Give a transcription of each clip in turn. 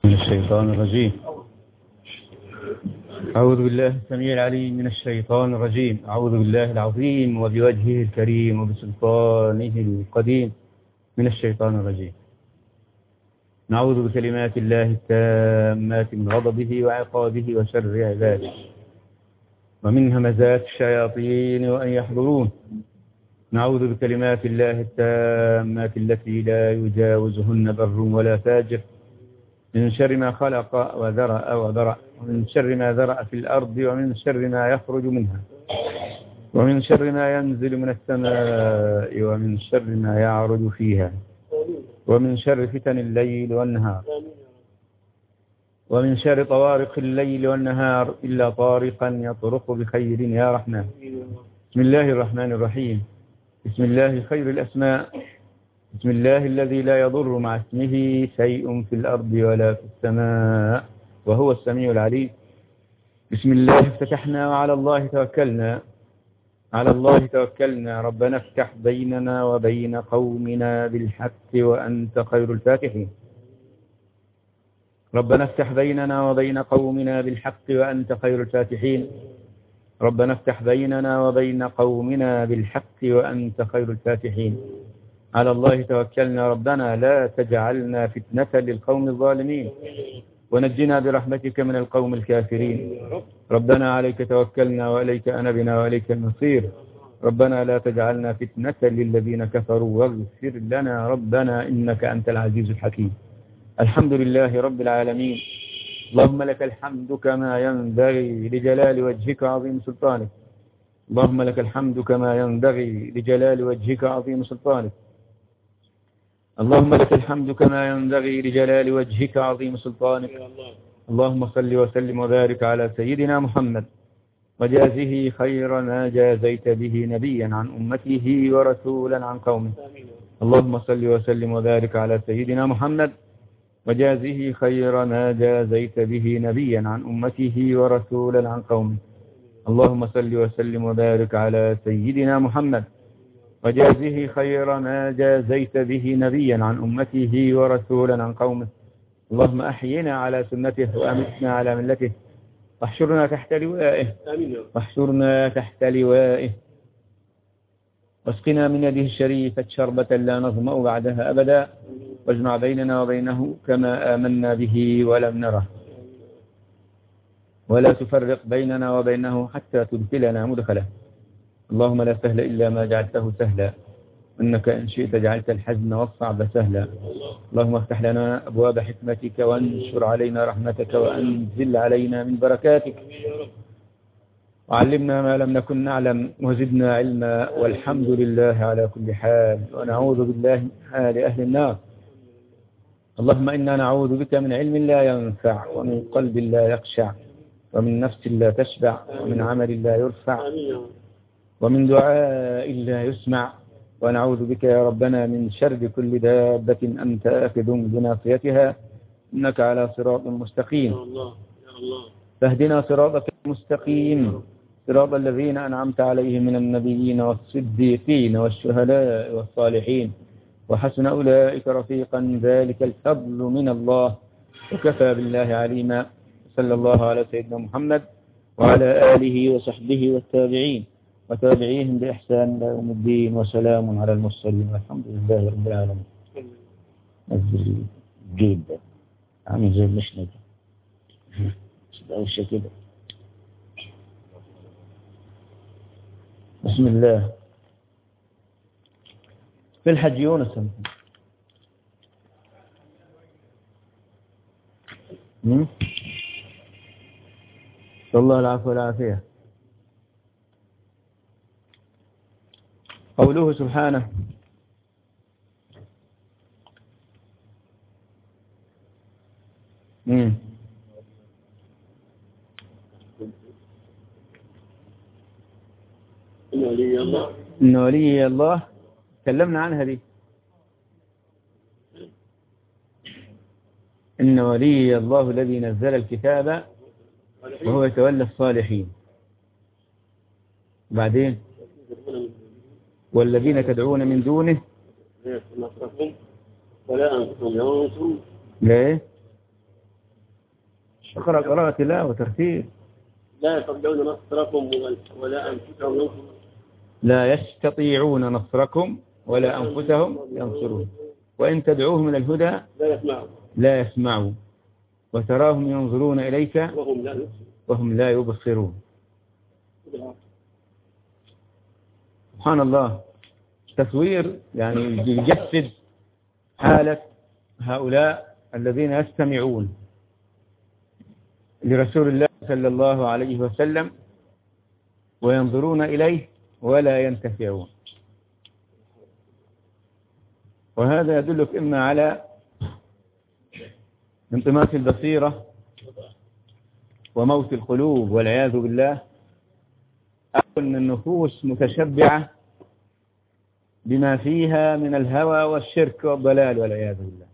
من الشيطان الرجيم أعوذ بالله السميع العليم من الشيطان الرجيم أعوذ بالله العظيم وبوجهه الكريم وبسلطانه القديم من الشيطان الرجيم نعوذ بكلمات الله التامات من غضبه وعقابه وشر عباده ومن همزات الشياطين وأن يحضرون نعوذ بكلمات الله التامات التي لا يجاوزهن بر ولا فاجر من شر ما خلق وذرأ وذرأ ومن شر ما ذرأ في الأرض ومن شر ما يخرج منها ومن شر ما ينزل من السماء ومن شر ما يعرج فيها ومن شر فتن الليل والنهار ومن شر طوارق الليل والنهار إلا طارقا يطرق بخير يا رحمن بسم الله الرحمن الرحيم بسم الله خير الأسماء بسم الله الذي لا يضر مع اسمه شيء في الأرض ولا في السماء وهو السميع العليم بسم الله افتتحنا وعلى الله توكلنا على الله توكلنا ربنا افتح بيننا وبين قومنا بالحق وأنت خير الفاتحين ربنا افتح بيننا وبين قومنا بالحق وأنت خير الفاتحين ربنا افتح بيننا وبين قومنا بالحق وأنت خير الفاتحين على الله توكلنا ربنا لا تجعلنا فتنة للقوم الظالمين ونجنا برحمتك من القوم الكافرين ربنا عليك توكلنا وإليك أنبنا وإليك المصير ربنا لا تجعلنا فتنة للذين كفروا واغفر لنا ربنا إنك أنت العزيز الحكيم الحمد لله رب العالمين اللهم لك الحمد كما ينبغي لجلال وجهك عظيم سلطانك اللهم لك الحمد كما ينبغي لجلال وجهك عظيم سلطانك اللهم لك الحمد كما ينبغي لجلال وجهك عظيم سلطانك اللهم صل وسلم وبارك على سيدنا محمد وجازه خير ما جازيت به نبيا عن أمته ورسولا عن قومه اللهم صل وسلم وبارك على سيدنا محمد وجازه خير ما جازيت به نبيا عن أمته ورسولا عن قومه اللهم صل وسلم وبارك على سيدنا محمد وجازه خير ما جازيت به نبيا عن أمته ورسولا عن قومه اللهم أحينا على سنته وأمتنا على ملته واحشرنا تحت لوائه واحشرنا تحت لوائه واسقنا من يده الشريفة شربة لا نظمأ بعدها أبدا واجمع بيننا وبينه كما آمنا به ولم نره ولا تفرق بيننا وبينه حتى تدخلنا مدخله اللهم لا سهل إلا ما جعلته سهلا إنك إن شئت جعلت الحزن والصعب سهلا اللهم افتح لنا أبواب حكمتك وانشر علينا رحمتك وأنزل علينا من بركاتك وعلمنا ما لم نكن نعلم وزدنا علما والحمد لله على كل حال ونعوذ بالله من حال أهل النار اللهم إنا نعوذ بك من علم لا ينفع ومن قلب لا يخشع ومن نفس لا تشبع ومن عمل لا يرفع ومن دعاء لا يسمع ونعوذ بك يا ربنا من شر كل دابة أنت آخذ بناصيتها إنك على صراط مستقيم فاهدنا صراطك المستقيم صراط الذين أنعمت عليهم من النبيين والصديقين والشهداء والصالحين وحسن أولئك رفيقا ذلك الفضل من الله وكفى بالله عليما صلى الله على سيدنا محمد وعلى آله وصحبه والتابعين وتابعيهم بإحسان إلى يوم الدين وسلام على المرسلين والحمد لله رب العالمين نزل جدا عامل زي المشنة وش كده بسم الله في الحج يونس الله العفو والعافية قوله سبحانه مم. إن ولي الله إن ولي الله تكلمنا عنها دي إن ولي الله الذي نزل الكتاب وهو يتولى الصالحين بعدين والذين تدعون من دونه لا نصركم ولا أنفسهم ينصرون لا إيه؟ اقرأ قراءة تلاوة وترتيل لا يستطيعون نصركم ولا أنفسهم ينصرون لا يستطيعون نصركم ولا أنفسهم ينصرون وإن تدعوهم إلى الهدى لا يسمعون لا يسمعوا وتراهم ينظرون إليك وهم لا يبصرون وهم لا يبصرون سبحان الله تصوير يعني يجسد حالة هؤلاء الذين يستمعون لرسول الله صلى الله عليه وسلم وينظرون إليه ولا ينتفعون وهذا يدلك إما على انطماس البصيرة وموت القلوب والعياذ بالله أو أن النفوس متشبعة بما فيها من الهوى والشرك والضلال والعياذ بالله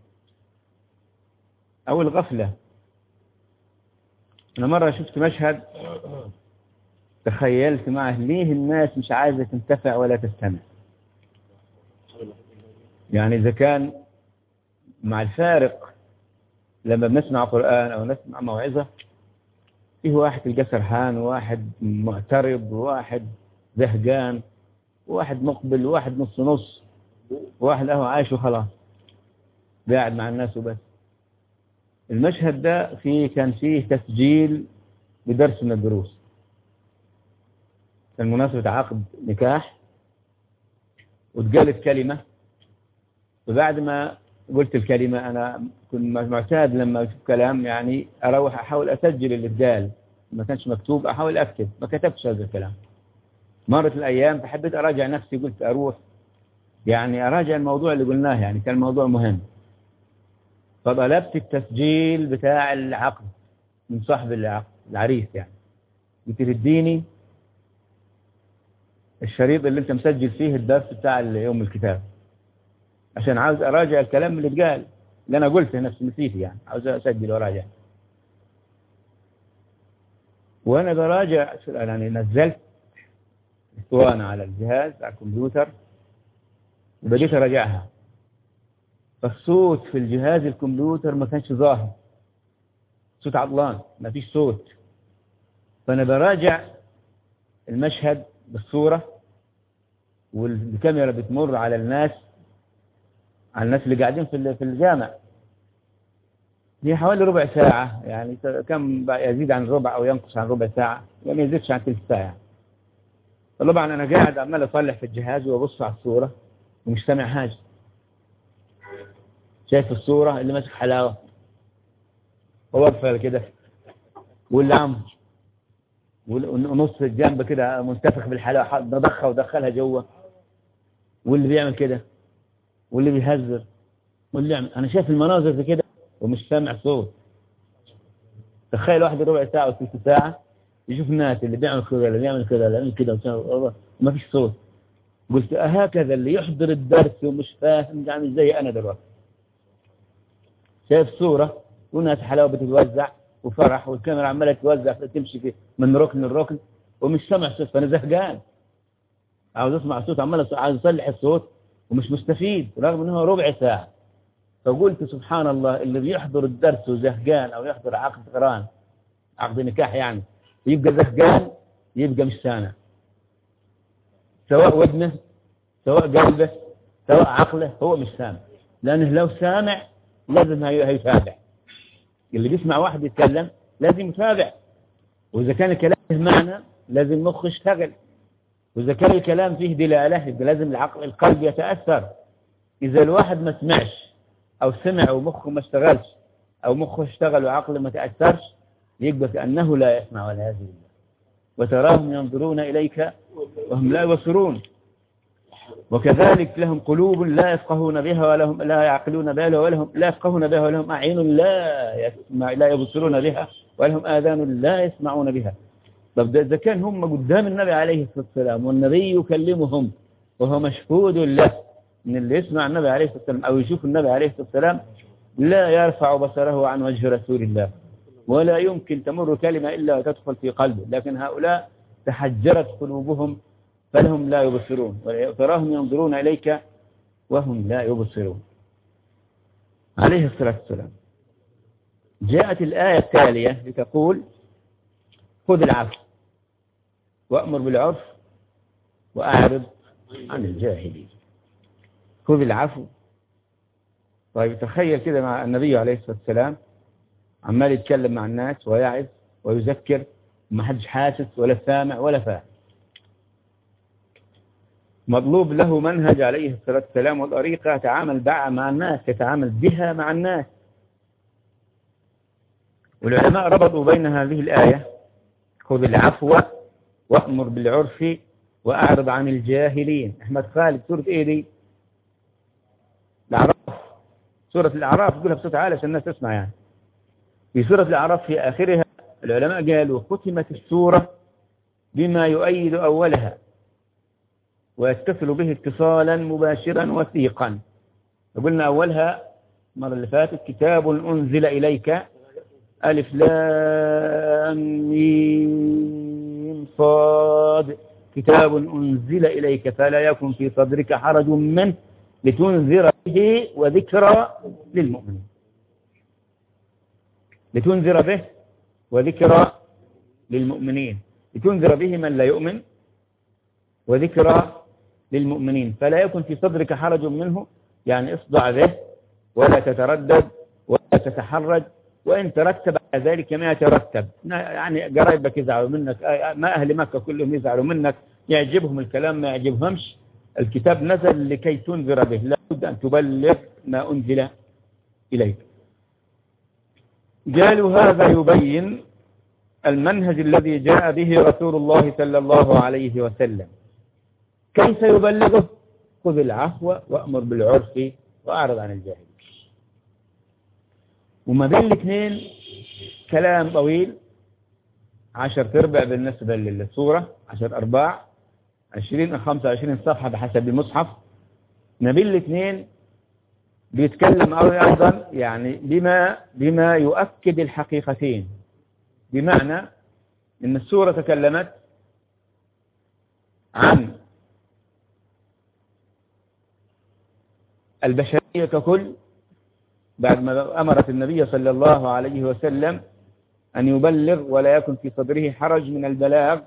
أو الغفلة أنا مرة شفت مشهد تخيلت معه ليه الناس مش عايزة تنتفع ولا تستمع يعني إذا كان مع الفارق لما بنسمع قرآن أو نسمع موعظة فيه واحد تلقاه سرحان وواحد معترض وواحد زهقان وواحد مقبل وواحد نص نص وواحد اهو عايش وخلاص قاعد مع الناس وبس المشهد ده فيه كان فيه تسجيل بدرس من الدروس كان مناسبة عقد نكاح واتقالت كلمة وبعد ما قلت الكلمة أنا كنت معتاد لما أشوف كلام يعني أروح أحاول أسجل اللي اتقال ما كانش مكتوب أحاول أكتب ما كتبتش هذا الكلام مرت الأيام فحبيت أراجع نفسي قلت أروح يعني أراجع الموضوع اللي قلناه يعني كان الموضوع مهم فطلبت التسجيل بتاع العقد من صاحب العقد العريس يعني قلت تديني الشريط اللي انت مسجل فيه الدرس بتاع يوم الكتاب عشان عاوز اراجع الكلام اللي اتقال اللي انا قلته نفسي نسيته يعني عاوز اسجل واراجع وانا براجع يعني نزلت اسطوانة على الجهاز على الكمبيوتر وبديت اراجعها فالصوت في الجهاز الكمبيوتر ما كانش ظاهر صوت عطلان ما فيش صوت فانا براجع المشهد بالصورة والكاميرا بتمر على الناس على الناس اللي قاعدين في في الجامع هي حوالي ربع ساعة يعني كم يزيد عن ربع أو ينقص عن ربع ساعة ما يزيدش عن ثلث ساعة طبعا أنا قاعد عمال أصلح في الجهاز وأبص على الصورة ومش سامع حاجة شايف الصورة اللي ماسك حلاوة وواقفة كده واللي عم ونص الجنب كده منتفخ بالحلاوة نضخها ودخلها جوه واللي بيعمل كده واللي بيهزر واللي يعمل أنا شايف المناظر دي كده ومش سامع صوت تخيل واحد ربع ساعة أو ثلث ساعة يشوف الناس اللي بيعمل كذا اللي بيعمل كذا اللي بيعمل كذا وما فيش صوت قلت أهكذا اللي يحضر الدرس ومش فاهم عامل زي أنا دلوقتي شايف صورة والناس حلاوة بتتوزع وفرح والكاميرا عمالة تتوزع تمشي في من ركن لركن ومش سامع صوت فأنا زهقان عاوز أسمع صوت عمال عاوز أصلح الصوت ومش مستفيد رغم أنه ربع ساعة فقلت سبحان الله اللي بيحضر الدرس وزهقان أو يحضر عقد قران عقد نكاح يعني يبقى زهقان يبقى مش سامع سواء ودنه سواء قلبه سواء عقله هو مش سامع لأنه لو سامع لازم هيتابع اللي بيسمع واحد يتكلم لازم يتابع وإذا كان الكلام فيه معنى لازم مخه يشتغل وإذا كان الكلام فيه دلالة يبقى لازم العقل القلب يتأثر إذا الواحد ما سمعش أو سمع ومخه ما اشتغلش أو مخه اشتغل وعقله ما تأثرش يبقى كأنه لا يسمع والعياذ بالله وتراهم ينظرون إليك وهم لا يبصرون وكذلك لهم قلوب لا يفقهون بها ولهم لا يعقلون بها ولهم لا يفقهون بها ولهم أعين لا يسمع لا يبصرون بها ولهم آذان لا يسمعون بها طب إذا كان هم قدام النبي عليه الصلاة والسلام والنبي يكلمهم وهو مشهود له من اللي يسمع النبي عليه الصلاة والسلام أو يشوف النبي عليه الصلاة والسلام لا يرفع بصره عن وجه رسول الله ولا يمكن تمر كلمة إلا وتدخل في قلبه لكن هؤلاء تحجرت قلوبهم فلهم لا يبصرون وتراهم ينظرون إليك وهم لا يبصرون عليه الصلاة والسلام جاءت الآية التالية لتقول خذ العفو وأمر بالعرف وأعرض عن الجاهلين خذ العفو طيب تخيل كده مع النبي عليه الصلاة والسلام عمال يتكلم مع الناس ويعظ ويذكر ما حدش حاسس ولا سامع ولا فاهم مطلوب له منهج عليه الصلاة والسلام وطريقة يتعامل بها مع الناس يتعامل بها مع الناس والعلماء ربطوا بين هذه الآية خذ العفو وأمر بالعرف وأعرض عن الجاهلين أحمد خالد سورة إيه دي الأعراف سورة الأعراف تقولها بصوت عالي عشان الناس تسمع يعني في سورة الأعراف في آخرها العلماء قالوا ختمت السورة بما يؤيد أولها ويتصل به اتصالا مباشرا وثيقا قلنا أولها المرة اللي فاتت كتاب أنزل إليك ألف لام ميم صاد كتاب أنزل إليك فلا يكن في صدرك حرج منه لتنذر به وذكرى للمؤمنين لتنذر به وذكرى للمؤمنين لتنذر به من لا يؤمن وذكرى للمؤمنين فلا يكن في صدرك حرج منه يعني اصدع به ولا تتردد ولا تتحرج وإن ترتب على ذلك ما يترتب يعني قرايبك يزعلوا منك ما أهل مكة كلهم يزعلوا منك يعجبهم الكلام ما يعجبهمش الكتاب نزل لكي تنذر به لا بد أن تبلغ ما أنزل إليك قالوا هذا يبين المنهج الذي جاء به رسول الله صلى الله عليه وسلم كيف يبلغه خذ العفو وأمر بالعرف وأعرض عن الجاهل وما بين الاثنين كلام طويل عشر تربع بالنسبة للسورة عشر أرباع عشرين أو خمسة وعشرين صفحة بحسب المصحف ما بين الاثنين بيتكلم أيضا يعني بما بما يؤكد الحقيقتين بمعنى أن السورة تكلمت عن البشرية ككل بعد ما أمرت النبي صلى الله عليه وسلم أن يبلغ ولا يكن في صدره حرج من البلاغ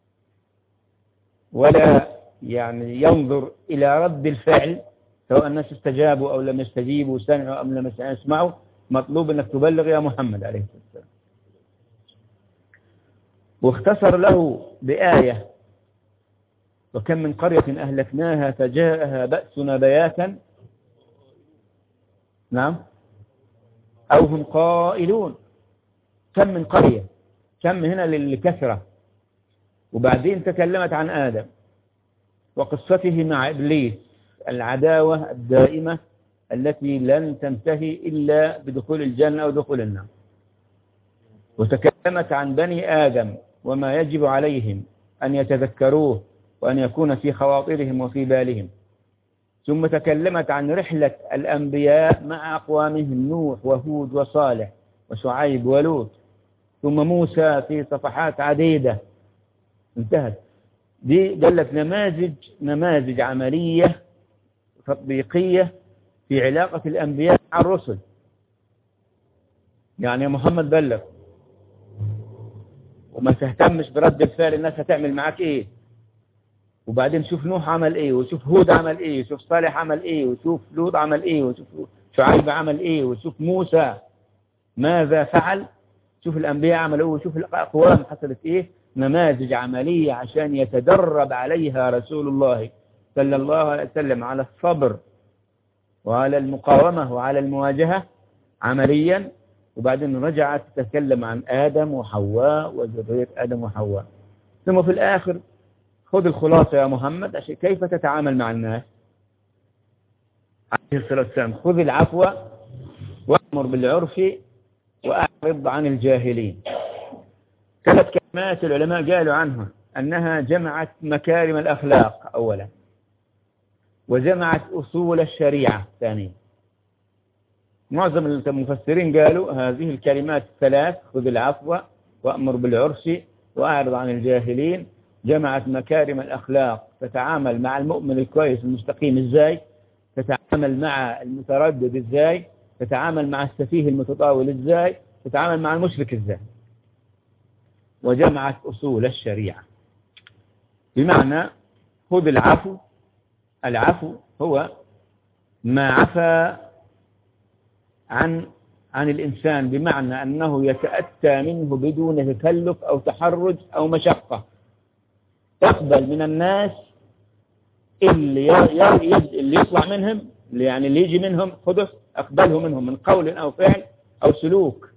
ولا يعني ينظر إلى رد الفعل سواء الناس استجابوا أو لم يستجيبوا سمعوا أو لم يسمعوا مطلوب أنك تبلغ يا محمد عليه الصلاة والسلام واختصر له بآية وكم من قرية أهلكناها فجاءها بأسنا بياتا نعم أو هم قائلون كم من قرية كم هنا للكثرة وبعدين تكلمت عن آدم وقصته مع إبليس العداوة الدائمة التي لن تنتهي إلا بدخول الجنة أو دخول النار وتكلمت عن بني آدم وما يجب عليهم أن يتذكروه وأن يكون في خواطرهم وفي بالهم ثم تكلمت عن رحلة الأنبياء مع أقوامهم نوح وهود وصالح وشعيب ولوط ثم موسى في صفحات عديدة انتهت دي دلت نماذج نماذج عملية تطبيقية في علاقة الأنبياء مع الرسل يعني يا محمد بلغ وما تهتمش برد الفعل الناس هتعمل معاك ايه وبعدين شوف نوح عمل ايه وشوف هود عمل ايه وشوف صالح عمل ايه وشوف لوط عمل ايه وشوف شعيب عمل ايه وشوف موسى ماذا فعل شوف الانبياء عملوا ايه وشوف الاقوام حصلت ايه نماذج عملية عشان يتدرب عليها رسول الله صلى الله عليه وسلم على الصبر وعلى المقاومة وعلى المواجهة عمليا وبعدين رجعت تتكلم عن آدم وحواء وذرية آدم وحواء ثم في الآخر خذ الخلاصة يا محمد عشان كيف تتعامل مع الناس عليه الصلاة والسلام خذ العفو وأمر بالعرف وأعرض عن الجاهلين ثلاث كلمات العلماء قالوا عنها أنها جمعت مكارم الأخلاق أولا وجمعت أصول الشريعة ثانيا معظم المفسرين قالوا هذه الكلمات الثلاث خذ العفو وأمر بالعرف وأعرض عن الجاهلين جمعت مكارم الأخلاق تتعامل مع المؤمن الكويس المستقيم إزاي تتعامل مع المتردد إزاي تتعامل مع السفيه المتطاول إزاي تتعامل مع المشرك ازاي وجمعت أصول الشريعة بمعنى خذ العفو العفو هو ما عفى عن عن الإنسان بمعنى أنه يتأتى منه بدون تكلف أو تحرج أو مشقة تقبل من الناس اللي, اللي يطلع منهم اللي يعني اللي يجي منهم خذه أقبله منهم من قول أو فعل أو سلوك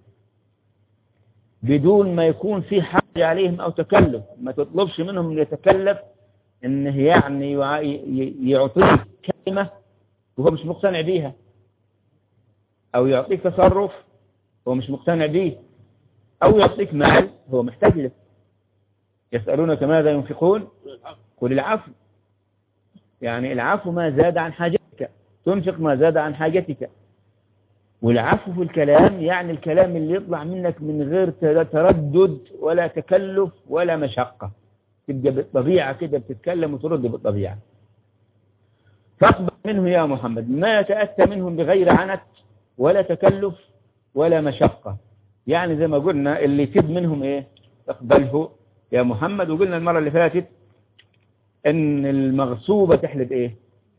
بدون ما يكون في حاجة عليهم أو تكلف ما تطلبش منهم يتكلف إنه يعني يعطيك كلمة وهو مش مقتنع بيها أو يعطيك تصرف هو مش مقتنع به أو يعطيك مال هو محتاج له يسألونك ماذا ينفقون قل العفو يعني العفو ما زاد عن حاجتك تنفق ما زاد عن حاجتك والعفو في الكلام يعني الكلام اللي يطلع منك من غير تردد ولا تكلف ولا مشقة تبقى بالطبيعة كده بتتكلم وترد بالطبيعة فاقبل منه يا محمد ما يتأتى منهم بغير عنت ولا تكلف ولا مشقة يعني زي ما قلنا اللي يفيد منهم ايه اقبله يا محمد وقلنا المرة اللي فاتت ان المغصوبة تحلب ايه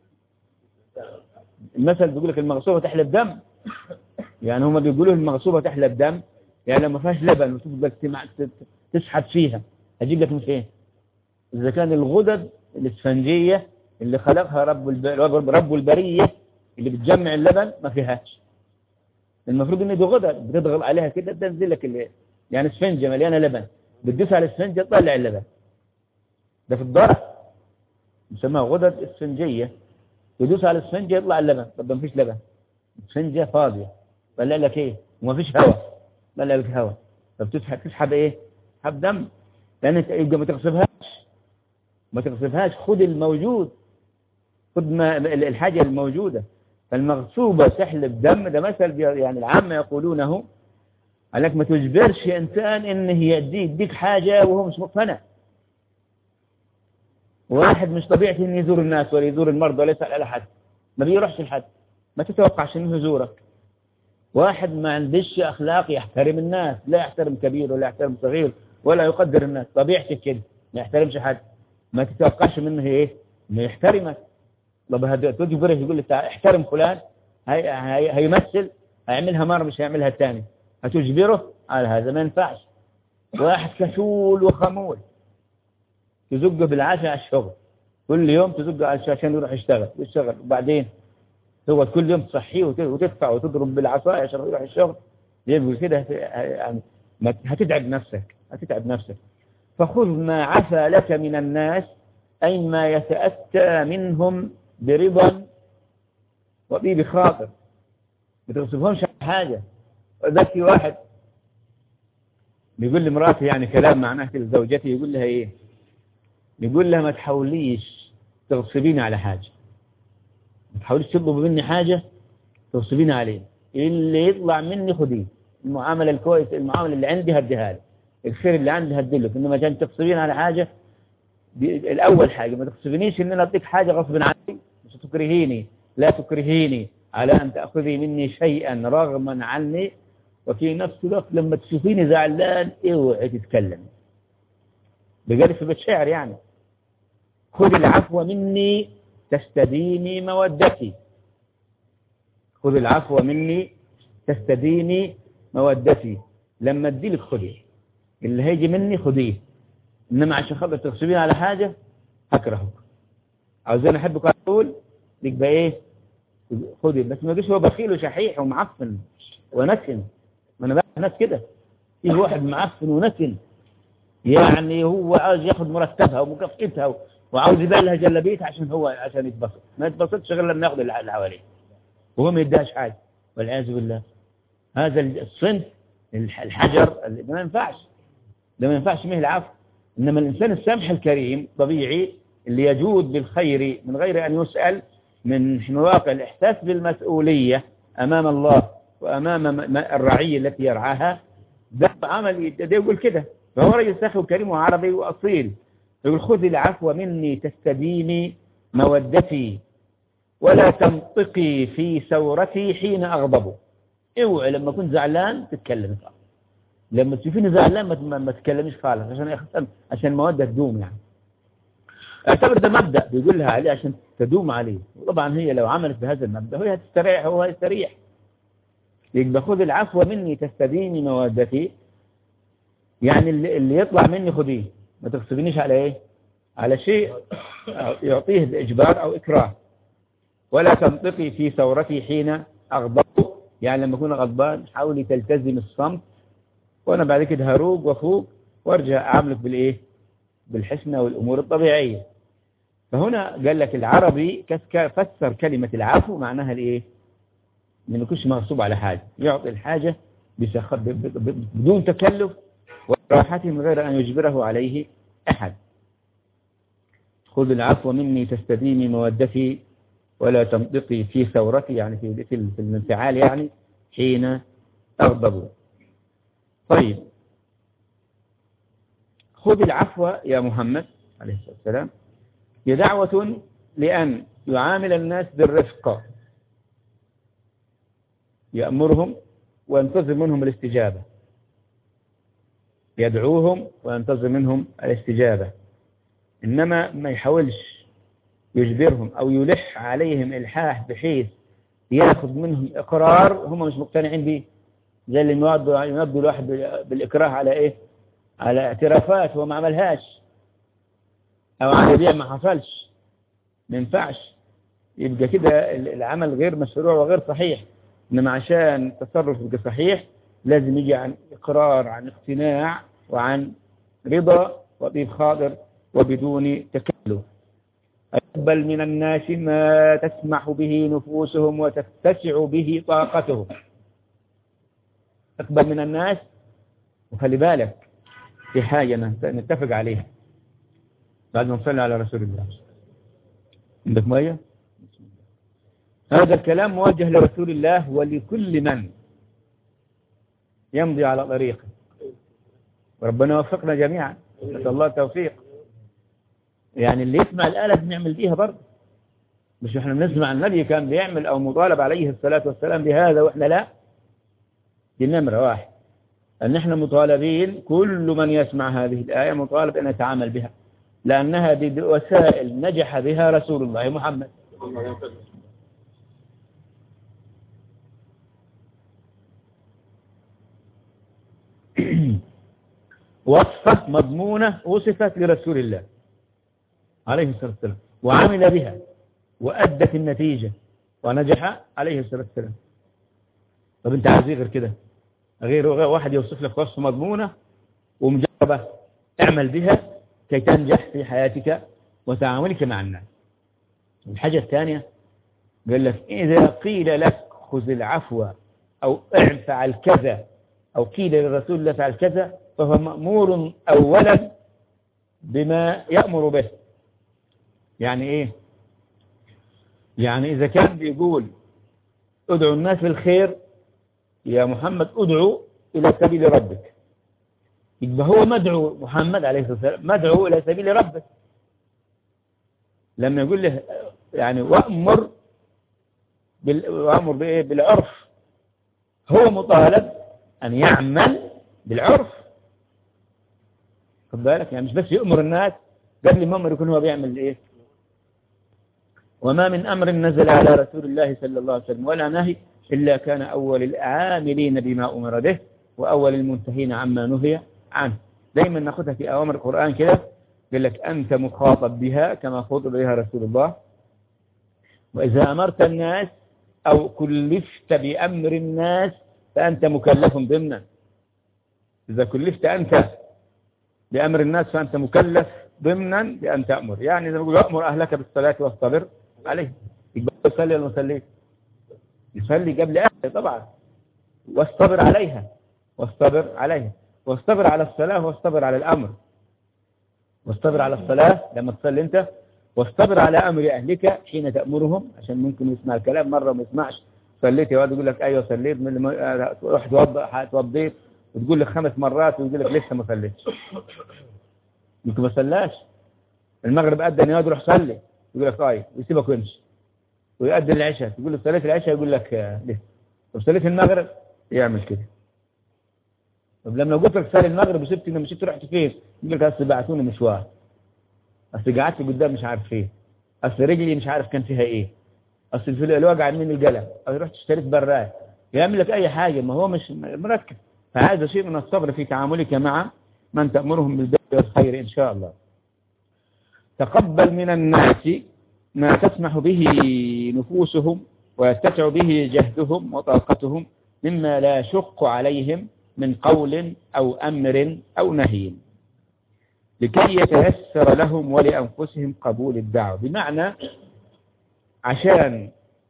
المثل بيقول لك المغصوبة تحلب دم يعني هما بيقولوا المغصوبة تحلب دم يعني لما فيهاش لبن وتفضل تسحب فيها هجيب لك من فين إذا كان الغدد الإسفنجية اللي خلقها رب رب البرية اللي بتجمع اللبن ما فيهاش المفروض ان دي غدد بتضغط عليها كده تنزل لك اللي يعني اسفنجة مليانة لبن بتدوس على الاسفنجة تطلع اللبن ده في الضرع بيسموها غدد اسفنجية تدوس على الاسفنجة يطلع اللبن طب ده مفيش لبن اسفنجة فاضية طلع لك ايه ومفيش هواء طلع لك هواء طب تسحب تسحب ايه تسحب دم لان انت يبقى ما تغصبهاش ما تغصبهاش خد الموجود خد ما الحاجة الموجودة فالمغصوبة تحلب دم ده مثل يعني العامة يقولونه عليك ما تجبرش إنسان إنه يديك حاجة وهو مش مقتنع واحد مش طبيعته إنه يزور الناس ولا يزور المرضى ولا يسأل على حد ما بيروحش لحد ما تتوقعش إنه يزورك واحد ما عندش أخلاق يحترم الناس لا يحترم كبير ولا يحترم صغير ولا يقدر الناس طبيعته كده ما يحترمش حد ما تتوقعش منه إيه إنه يحترمك طب هذا تجبره يقول لك احترم فلان هي هي هيمثل هيعملها مرة مش هيعملها الثاني هتجبره على هذا ما ينفعش واحد كسول وخمول تزقه بالعشاء على الشغل كل يوم تزقه على عشان يروح يشتغل يشتغل وبعدين تقعد كل يوم تصحيه وتدفع وتضرب بالعصاية عشان يروح الشغل يبقى كده يعني هتتعب نفسك هتتعب نفسك فخذ ما عفى لك من الناس أي ما يتأتى منهم برضا وبي بخاطر ما تغصبهمش حاجة ذكي واحد بيقول لمراته يعني كلام معناه لزوجته يقول لها ايه يقول لها ما تحاوليش تغصبيني على حاجة ما تحاوليش تطلبي مني حاجة تغصبيني عليه اللي يطلع مني خديه المعاملة الكويس المعاملة اللي عندي هديها لك الخير اللي عندي هديلك انما عشان تغصبيني على حاجة الأول حاجة ما تغصبنيش ان انا اعطيك حاجة غصب عني مش تكرهيني لا تكرهيني على أن تأخذي مني شيئا رغما عني وفي نفس الوقت لما تشوفيني زعلان اوعي تتكلم بقال في الشعر يعني خذ العفو مني تستديني مودتي خذ العفو مني تستديني مودتي لما اديلك خذيه اللي هيجي مني خذيه انما عشان خاطر تغصبين على حاجة هكرهك عاوزين احبك على طول يبقى ايه خذي بس ما يجيش هو بخيل وشحيح ومعفن ونسن ما انا بقى ناس كده في واحد معفن ونسن يعني هو عاوز ياخد مرتبها ومكافئتها وعاوز يبيع لها جلابيتها عشان هو عشان يتبسط ما يتبسطش غير لما ياخد اللي حواليه وهو ما يديهاش حاجه والعياذ بالله هذا الصنف الحجر ده ما ينفعش ده ما ينفعش به العفو انما الانسان السامح الكريم طبيعي اللي يجود بالخير من غير ان يسال من واقع الاحساس بالمسؤوليه امام الله وامام الرعيه التي يرعاها ده عمل ده يقول كده فهو رجل ساخي وكريم وعربي واصيل يقول خذي العفو مني تستديمي مودتي ولا تنطقي في ثورتي حين أغضب اوعي لما كنت زعلان تتكلم لما تشوفيني زعلان ما- ما ما تتكلميش خالص عشان يخ- عشان الموده تدوم يعني اعتبر ده مبدا بيقول لها عليه عشان تدوم عليه وطبعا هي لو عملت بهذا المبدا هي هتستريح وهو هيستريح يبقى خذ العفو مني تستديني مودتي يعني اللي, اللي يطلع مني خذيه ما تغصبنيش على ايه على شيء يعطيه بإجبار أو إكراه ولا تنطقي في ثورتي حين أغضب يعني لما أكون غضبان حاولي تلتزم الصمت وأنا بعد كده هروق وفوق وارجع أعاملك بالإيه بالحسنة والأمور الطبيعية فهنا قال لك العربي كس- فسر كلمة العفو معناها الإيه ما يكونش مغصوب على حاجة يعطي الحاجة بسخ- ب- ب- ب- بدون تكلف وراحته من غير أن يجبره عليه أحد خذ العفو مني تستديمي مودتي ولا تنطقي في ثورتي يعني في في في الانفعال يعني حين أغضب طيب خذ العفو يا محمد عليه الصلاة والسلام هي دعوة لأن يعامل الناس بالرفق يأمرهم وينتظر منهم الاستجابة يدعوهم وينتظر منهم الاستجابة إنما ما يحاولش يجبرهم أو يلح عليهم إلحاح بحيث ياخذ منهم إقرار هم مش مقتنعين به زي اللي ينادوا ينادوا الواحد بالإكراه على إيه على اعترافات هو ما عملهاش أو على بيع ما حصلش ما ينفعش يبقى كده العمل غير مشروع وغير صحيح إنما عشان التصرف يبقى صحيح لازم يجي عن إقرار عن اقتناع وعن رضا وطيب خاطر وبدون تكلف اقبل من الناس ما تسمح به نفوسهم وتتسع به طاقتهم اقبل من الناس وخلي بالك في حاجة نتفق عليها بعد ما نصلي على رسول الله عندك مية هذا الكلام موجه لرسول الله ولكل من يمضي على طريقه وربنا وفقنا جميعا نسأل الله التوفيق يعني اللي يسمع الآلة لازم يعمل بيها برضه مش احنا بنسمع النبي كان بيعمل او مطالب عليه الصلاة والسلام بهذا واحنا لا دي نمرة واحد ان احنا مطالبين كل من يسمع هذه الآية مطالب ان يتعامل بها لأنها دي وسائل نجح بها رسول الله محمد وصفة مضمونة وصفت لرسول الله عليه الصلاة والسلام وعمل بها وأدت النتيجة ونجح عليه الصلاة والسلام طب انت عايز ايه غير كده غير واحد يوصف لك وصفة مضمونة ومجربة اعمل بها كي تنجح في حياتك وتعاملك مع الناس الحاجة الثانية قال لك إذا قيل لك خذ العفو أو افعل كذا أو قيل للرسول الله فعل كذا فهو مأمور أولا بما يأمر به يعني إيه يعني إذا كان بيقول ادعو الناس بالخير يا محمد ادعو إلى سبيل ربك يبقى هو مدعو محمد عليه الصلاة والسلام مدعو إلى سبيل ربك لما يقول له يعني وأمر بال... وأمر بإيه بالعرف هو مطالب أن يعمل بالعرف خد بالك يعني مش بس يأمر الناس قبل ما أمر يكون هو بيعمل إيه وما من أمر نزل على رسول الله صلى الله عليه وسلم ولا نهي إلا كان أول العاملين بما أمر به وأول المنتهين عما نهي عنه دايما ناخذها في أوامر القرآن كده قال لك أنت مخاطب بها كما خطب بها رسول الله وإذا أمرت الناس أو كلفت بأمر الناس فأنت مكلف ضمنا إذا كلفت أنت بأمر الناس فأنت مكلف ضمنا بأن تأمر يعني إذا نقول أمر أهلك بالصلاة واصطبر عليه يبقى يصلي ولا يصلي يصلي قبل أهله طبعا واصطبر عليها واصطبر عليها واصطبر على الصلاة واصطبر على الأمر واصطبر على الصلاة لما تصلي أنت واصطبر على أمر أهلك حين تأمرهم عشان ممكن يسمع الكلام مرة ما يسمعش صليت يا واد يقول لك أيوة صليت من روح توضأ توضيت وتقول لك خمس مرات ويقول لك لسه ما صليتش يمكن ما صلاش المغرب أدى يا واد روح صلي يقول لك طيب ويسيبك ويمشي ويؤدي العشاء تقول له صليت العشاء يقول لك لسه طب صليت المغرب يعمل كده طب لما قلت لك صلي المغرب وسبت اني مشيت رحت فين؟ يقول لك اصل بعتوني مشوار اصل قعدت قدام مش عارف ايه اصل رجلي مش عارف كان فيها ايه اصل في الوجع مني القلم او رحت اشتريت برايه يعمل لك اي حاجه ما هو مش مركز فهذا شيء من الصبر في تعاملك مع من تأمرهم بالبر والخير إن شاء الله تقبل من الناس ما تسمح به نفوسهم ويتسع به جهدهم وطاقتهم مما لا يشق عليهم من قول أو أمر أو نهي لكي يتيسر لهم ولأنفسهم قبول الدعوة بمعنى عشان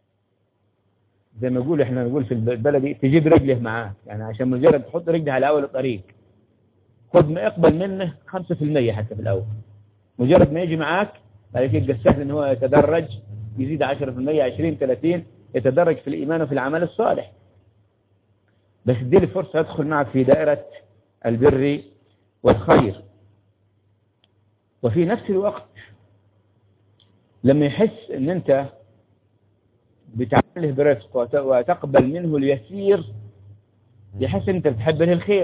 زي ما نقول احنا نقول في البلدي تجيب رجله معاك يعني عشان مجرد تحط رجله على أول الطريق خذ ما اقبل منه 5% حتى في الأول مجرد ما يجي معاك بعد كده يبقى سهل ان هو يتدرج يزيد 10% 20 30 يتدرج في الإيمان وفي العمل الصالح بس دي الفرصة يدخل معك في دائرة البر والخير وفي نفس الوقت لما يحس ان انت بتعامله برفق وتقبل منه اليسير يحس ان انت بتحب له الخير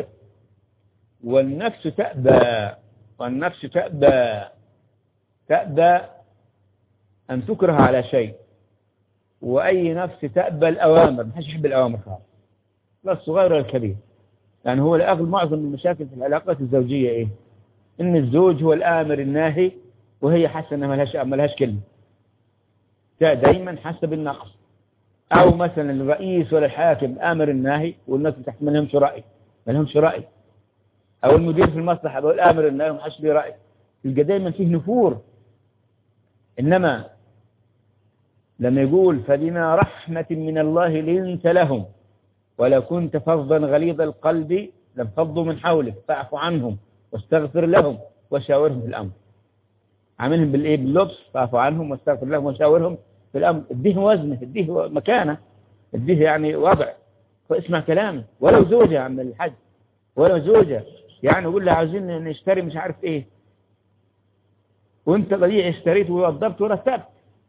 والنفس تأبى والنفس تأبى تأبى أن تكره على شيء وأي نفس تأبى الأوامر ما حدش يحب الأوامر خالص لا الصغير ولا الكبير يعني هو الأغلب معظم المشاكل في العلاقات الزوجية إيه إن الزوج هو الآمر الناهي وهي حاسة إنها ملهاش ملهاش كلمة دايما حاسة بالنقص أو مثلا الرئيس ولا الحاكم آمر الناهي والناس تحت ما لهمش رأي ما لهمش رأي أو المدير في المصلحة بقول آمر الناهي وما حدش ليه رأي يبقى دايما فيه نفور إنما لما يقول فبما رحمة من الله لنت لهم ولو كنت فظا غليظ القلب لم فضوا من حولك فاعف عنهم واستغفر لهم وشاورهم في الأمر عاملهم بالإيه باللبس فاعف عنهم واستغفر لهم وشاورهم في الأمر اديه وزنه اديه مكانه اديه يعني وضع فاسمع كلامه ولو زوجة يا عم الحج ولو زوجة يعني يقول له عاوزين نشتري مش عارف ايه وانت ضيع اشتريت ووضبت ورتبت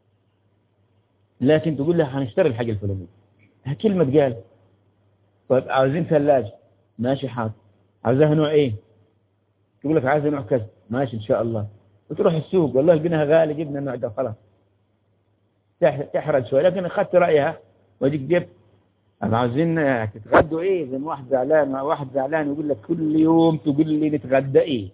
لكن تقول له هنشتري الحاجة الفلانية كلمة قال طيب عاوزين ثلاجة ماشي حاضر عاوزاها نوع ايه تقول لك عايز نوع كذا ماشي ان شاء الله وتروح السوق والله جبناها غالي جبنا النوع ده خلاص تحرج شوي لكن اخذت رأيها وديك جبت أنا عاوزين تتغدوا ايه زي ما واحد زعلان واحد زعلان يقول لك كل يوم تقول لي نتغدى ايه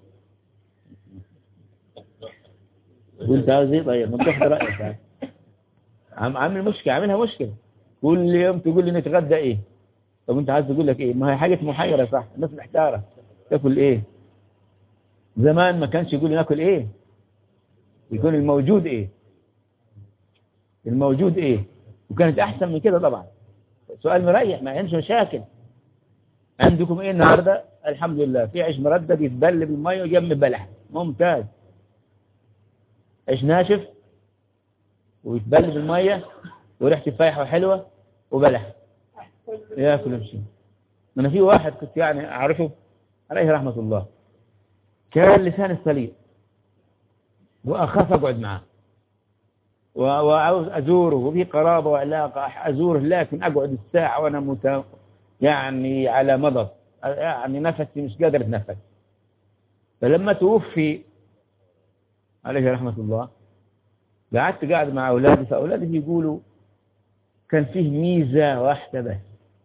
وانت عاوز ايه طيب ما تاخد رأيك عم عامل مشكلة عاملها مشكلة كل يوم تقول لي نتغدى ايه طب انت عايز تقول لك ايه ما هي حاجة محيرة صح الناس محتارة تاكل ايه زمان ما كانش يقول لي ناكل ايه يكون الموجود ايه الموجود ايه وكانت احسن من كده طبعا سؤال مريح ما عندش مشاكل عندكم ايه النهاردة الحمد لله في عيش مردد يتبل بالمية وجنب بلح ممتاز عيش ناشف ويتبل بالمية وريحته فايحة وحلوة وبلح ياكل يمشي انا في واحد كنت يعني اعرفه عليه رحمة الله كان لسان السليم واخاف اقعد معاه وعاوز ازوره وفي قرابة وعلاقة ازوره لكن اقعد الساعة وانا مت... يعني على مضض يعني نفسي مش قادر اتنفس فلما توفي عليه رحمة الله قعدت قاعد مع أولادي فأولادي يقولوا كان فيه ميزة واحدة بس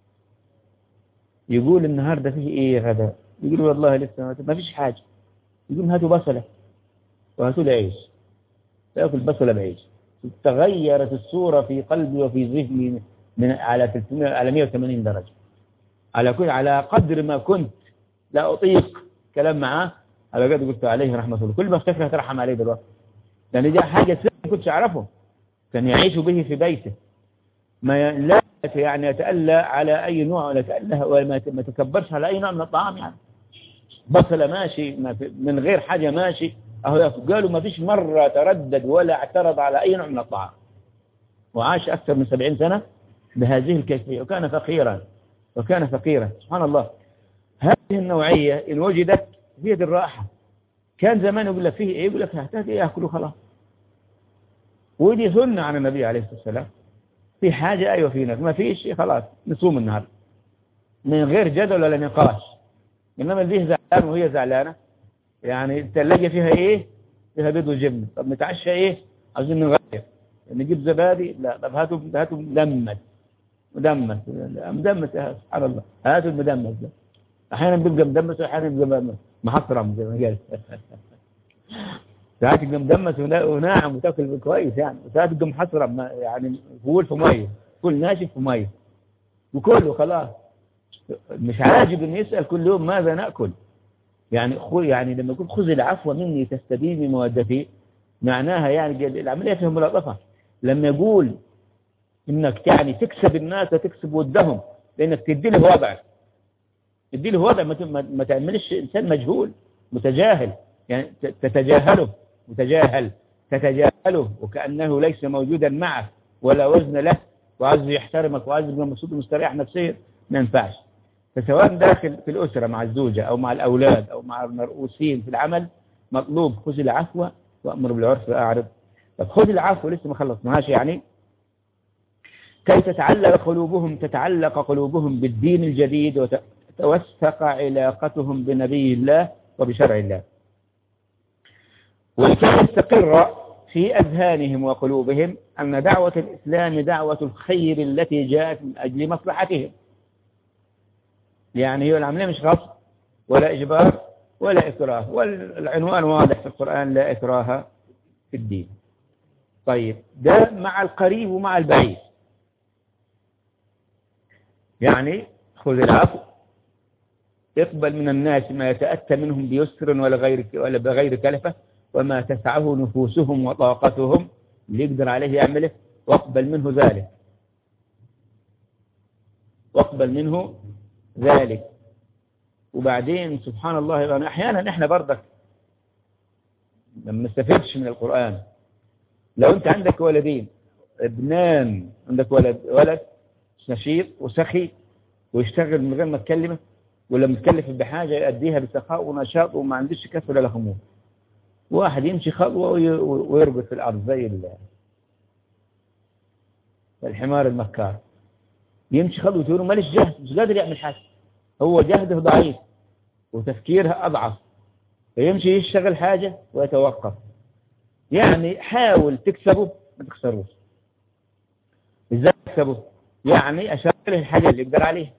يقول النهاردة فيه إيه غدا يقول والله لسه ما فيش حاجة يقول هاتوا بصلة وهاتوا لي عيش تأكل بصلة بعيش تغيرت الصورة في قلبي وفي ذهني من على 300 على 180 درجة على كل على قدر ما كنت لا أطيق كلام معاه على قد قلت عليه رحمة الله كل ما افتكر اترحم عليه دلوقتي لأن دي حاجة ما كنتش أعرفه كان يعيش به في بيته ما لا يعني يتألى على أي نوع ولا يتألى ولا ما تكبرش على أي نوع من الطعام يعني بصلة ماشي ما من غير حاجة ماشي أهو قالوا ما فيش مرة تردد ولا اعترض على أي نوع من الطعام وعاش أكثر من سبعين سنة بهذه الكيفية وكان فقيرا وكان فقيرا سبحان الله هذه النوعية إن وجدت هي دي الراحة كان زمان يقول لك فيه إيه يقول لك هحتاج إيه أكله خلاص ودي سنة عن النبي عليه الصلاة والسلام في حاجة أيوة فينا ما فيش خلاص نصوم النهار من غير جدل ولا نقاش إنما اللي زعلان وهي زعلانة يعني الثلاجة فيها إيه فيها بيض وجبنة طب نتعشى إيه عايزين نغير نجيب زبادي لا طب هاتوا هاتوا مدمس مدمس مدمس يا سبحان الله هاتوا المدمس ده احيانا بيبقى مدمس واحيانا بيبقى محصرم زي ما قال ساعات يبقى مدمس وناعم وتاكل كويس يعني وساعات يبقى محصرم يعني فول في ميه فول ناشف في ميه وكله خلاص مش عاجب ان يسال كل يوم ماذا ناكل يعني خو يعني لما يقول خذ العفو مني تستبين بمودتي معناها يعني العمليه فيها ملاطفه لما يقول انك يعني تكسب الناس وتكسب ودهم لانك تدي له وضع تدي له وضع ما تعملش انسان مجهول متجاهل يعني تتجاهله متجاهل تتجاهله وكانه ليس موجودا معك ولا وزن له وعايز يحترمك وعايز يبقى مبسوط ومستريح نفسيا ما ينفعش فسواء داخل في الاسره مع الزوجه او مع الاولاد او مع المرؤوسين في العمل مطلوب خذ العفو وامر بالعرف واعرض طب خذ العفو لسه ما خلصناهاش يعني كي تتعلق قلوبهم تتعلق قلوبهم بالدين الجديد وتوثق علاقتهم بنبي الله وبشرع الله ولكي يستقر في أذهانهم وقلوبهم أن دعوة الإسلام دعوة الخير التي جاءت من أجل مصلحتهم يعني هي العملية مش غصب ولا إجبار ولا إكراه والعنوان واضح في القرآن لا إكراه في الدين طيب ده مع القريب ومع البعيد يعني خذ العفو اقبل من الناس ما يتأتى منهم بيسر ولا غير ولا بغير كلفة وما تسعه نفوسهم وطاقتهم اللي يقدر عليه يعمله واقبل منه ذلك واقبل منه ذلك وبعدين سبحان الله يعني احيانا احنا برضك لما نستفدش من القرآن لو انت عندك ولدين ابنان عندك ولد ولد نشيط وسخي ويشتغل من غير ما تكلمه ولما تكلف بحاجة يؤديها بسخاء ونشاط وما عندش كسر ولا خمول واحد يمشي خطوة ويربط في الأرض زي الحمار المكار يمشي خطوة ويقول ماليش جهد مش قادر يعمل حاجة هو جهده ضعيف وتفكيرها أضعف فيمشي يشتغل حاجة ويتوقف يعني حاول تكسبه ما تخسروش ازاي تكسبه يعني أشغله الحاجة اللي يقدر عليها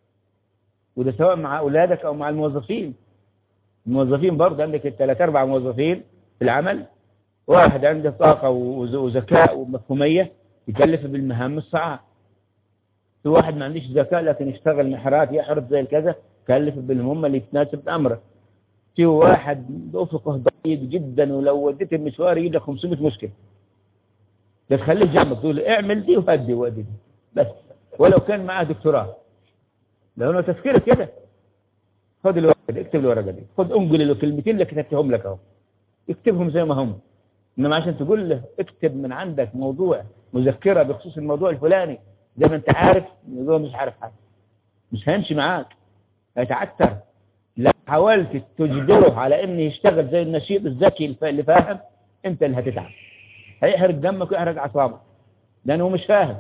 وده سواء مع أولادك أو مع الموظفين الموظفين برضه عندك الثلاث أربع موظفين في العمل واحد عنده طاقة وذكاء ومفهومية يكلف بالمهام الصعبة في واحد ما عنديش ذكاء لكن يشتغل محرات يحرث زي الكذا كلف بالمهمة اللي تناسب أمره في واحد أفقه ضيق جدا ولو وديت المشوار يجي لك 500 مشكلة ده تخليه جنبك تقول اعمل دي وهدي وادي دي بس ولو كان معاه دكتوراه لو تفكيرك كده خد الورقه دي اكتب الورقه دي خد انقل له كلمتين اللي كتبتهم لك اهو اكتبهم زي ما هم انما عشان تقول له اكتب من عندك موضوع مذكره بخصوص الموضوع الفلاني زي ما انت عارف الموضوع مش عارف حاجه مش هيمشي معاك هيتعثر لو حاولت تجبره على انه يشتغل زي النشيط الذكي اللي فاهم انت اللي هتتعب هيحرق دمك ويحرق اعصابك لانه هو مش فاهم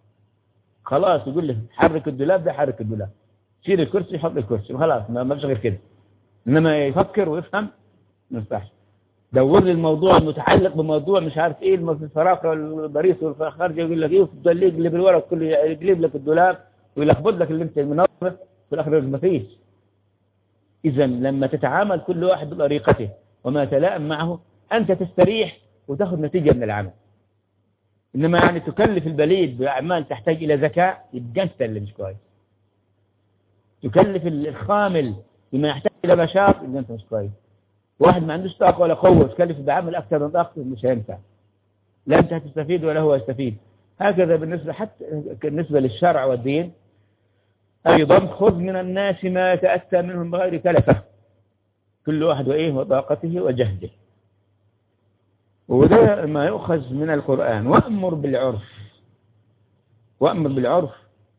خلاص يقول له حرك الدولاب ده حرك الدولاب شيل الكرسي حط الكرسي وخلاص ما فيش غير كده انما يفكر ويفهم ما ينفعش دور لي الموضوع المتعلق بموضوع مش عارف ايه الفراغ والبريس والخارج يقول لك ايه وتفضل يقلب الورق كله يقلب لك الدولاب ويلخبط لك اللي انت منظمه في الاخر ما فيش اذا لما تتعامل كل واحد بطريقته وما تلائم معه انت تستريح وتاخذ نتيجه من العمل انما يعني تكلف البليد باعمال تحتاج الى ذكاء يبقى انت اللي مش كويس تكلف الخامل بما يحتاج الى نشاط يبقى انت مش كويس واحد ما عندوش طاقه ولا قوه تكلف بعمل اكثر من طاقته مش هينفع لا انت هتستفيد ولا هو يستفيد هكذا بالنسبه حتى بالنسبه للشرع والدين ايضا خذ من الناس ما يتاتى منهم بغير كلفه كل واحد وايه وطاقته وجهده وده ما يؤخذ من القرآن وأمر بالعرف وأمر بالعرف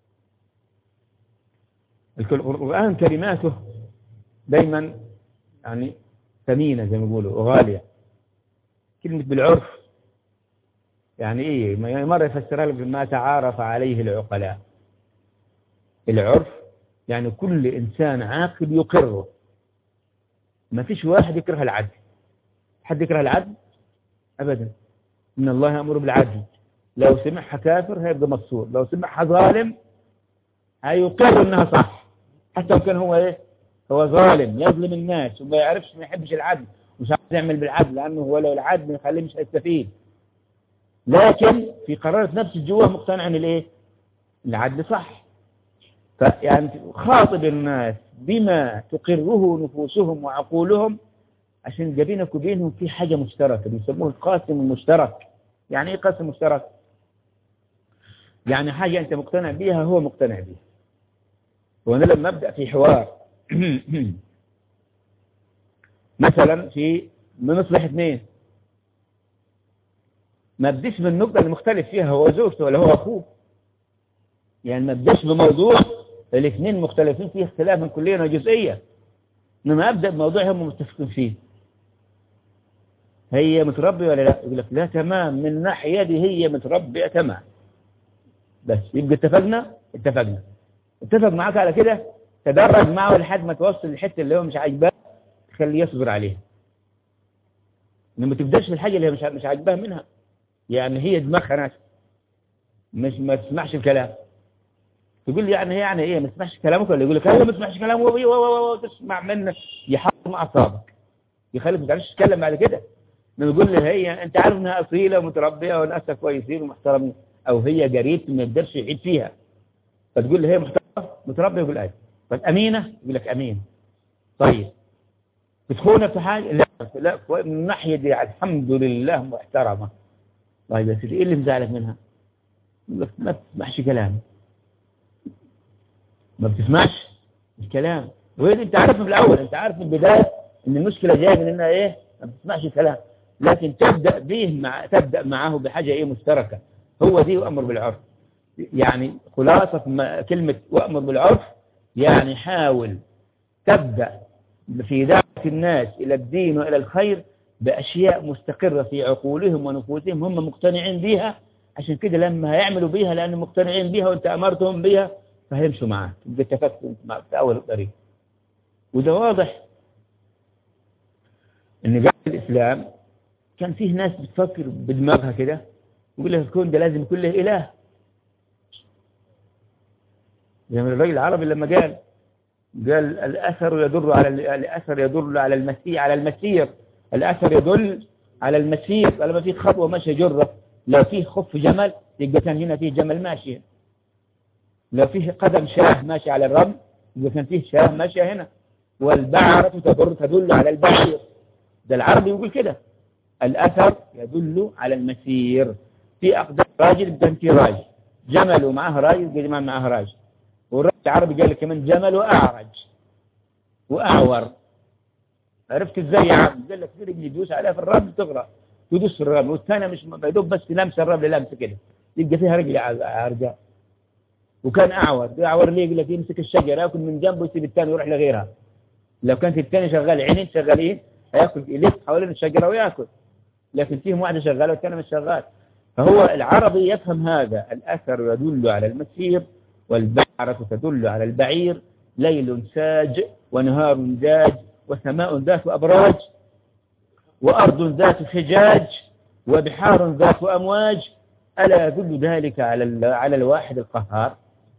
القرآن كلماته دايما يعني ثمينة زي ما بيقولوا وغالية كلمة بالعرف يعني ايه مرة يفسرها لك ما تعارف عليه العقلاء العرف يعني كل إنسان عاقل يقره ما فيش واحد يكره العدل حد يكره العدل أبدا إن الله يأمر بالعدل لو سمعها كافر هيبقى مقصور لو سمعها ظالم هيقر إنها صح حتى لو كان هو إيه هو ظالم يظلم الناس وما يعرفش ما يحبش العدل مش عايز يعمل بالعدل لأنه هو لو العدل يخليه مش هيستفيد لكن في قرارة نفس جوه مقتنع ان الايه العدل صح فيعني خاطب الناس بما تقره نفوسهم وعقولهم عشان بينك وبينهم في حاجة مشتركة بيسموه القاسم المشترك يعني ايه قاسم مشترك يعني حاجة انت مقتنع بيها هو مقتنع بيها وانا لما ابدأ في حوار مثلا في بنصلح اثنين ما بديش من النقطة اللي مختلف فيها هو زوجته ولا هو أخوه يعني ما بديش بموضوع الاثنين مختلفين فيه اختلافا كليا وجزئيا إنما أبدأ بموضوع هم متفقين فيه هي متربية ولا لا يقول لك لا تمام من ناحية دي هي متربية تمام بس يبقى اتفقنا اتفقنا اتفق معاك على كده تدرج معه لحد ما توصل للحتة اللي هو مش عاجباه تخليه يصبر عليها ما تبدأش في الحاجة اللي هي مش مش عاجباه منها يعني هي دماغها ناس مش ما تسمعش الكلام تقول لي يعني هي يعني ايه ما تسمعش كلامك ولا يقول لك انا ما تسمعش كلامه وتسمع منه يحط مع اعصابك يخليك ما تعرفش تتكلم بعد كده نقول لها هي انت عارف انها اصيله ومتربيه وناسها كويسين ومحترمين او هي جريت ما يقدرش يعيد فيها فتقول لها هي محترمه متربيه يقول ايه طيب امينه يقول لك امين طيب بتخونه في حاجه لا لا من الناحيه دي الحمد لله محترمه طيب يا سيدي ايه اللي مزعلك منها يقول لك ما بتسمعش كلامي ما بتسمعش الكلام وهي دي انت عارف من الاول انت عارف من البدايه ان المشكله جايه من انها ايه ما بتسمعش الكلام لكن تبدا به مع تبدا معه بحاجه ايه مشتركه هو دي وامر بالعرف يعني خلاصه ما كلمه وامر بالعرف يعني حاول تبدا في دعوه الناس الى الدين والى الخير بأشياء مستقرة في عقولهم ونفوسهم هم مقتنعين بها عشان كده لما هيعملوا بيها لأنهم مقتنعين بها وانت أمرتهم بها فهيمشوا معاك تبقى اتفقت في أول الطريق وده واضح إن قبل الإسلام كان فيه ناس بتفكر بدماغها كده يقول لك الكون ده لازم يكون له إله زي ما الراجل العربي لما قال قال الأثر يدل على الأثر يدل على المسيح على المسير الأثر يدل على المسير لما في خطوة ماشية جرة لو فيه خف جمل يبقى كان هنا فيه جمل ماشي لو فيه قدم شاه ماشي على الرمل يبقى كان فيه شاه ماشية هنا والبعرة تدل, تدل على البعير ده العربي يقول كده الأثر يدل على المسير في أقدام راجل كان في راجل جمل ومعه راجل جمال معه راجل والراجل العربي قال كمان جمل وأعرج وأعور عرفت ازاي يا عم قال لك في رجل يدوس عليها في الرمل تغرق تدوس في الرمل والثانيه مش يدوب بس لمس الرمل لمسه كده يبقى فيها رجل عرجاء وكان اعور اعور ليه يقول لك يمسك الشجره ياكل من جنبه ويسيب الثاني ويروح لغيرها لو كانت الثاني شغال عينين شغالين هياكل يلف حوالين الشجره وياكل لكن فيهم واحده شغاله والثانيه مش شغال فهو العربي يفهم هذا الاثر يدل على المسير والبعرة تدل على البعير ليل ساج ونهار داج وسماء ذات أبراج وأرض ذات حجاج وبحار ذات أمواج ألا يدل ذلك على على الواحد القهار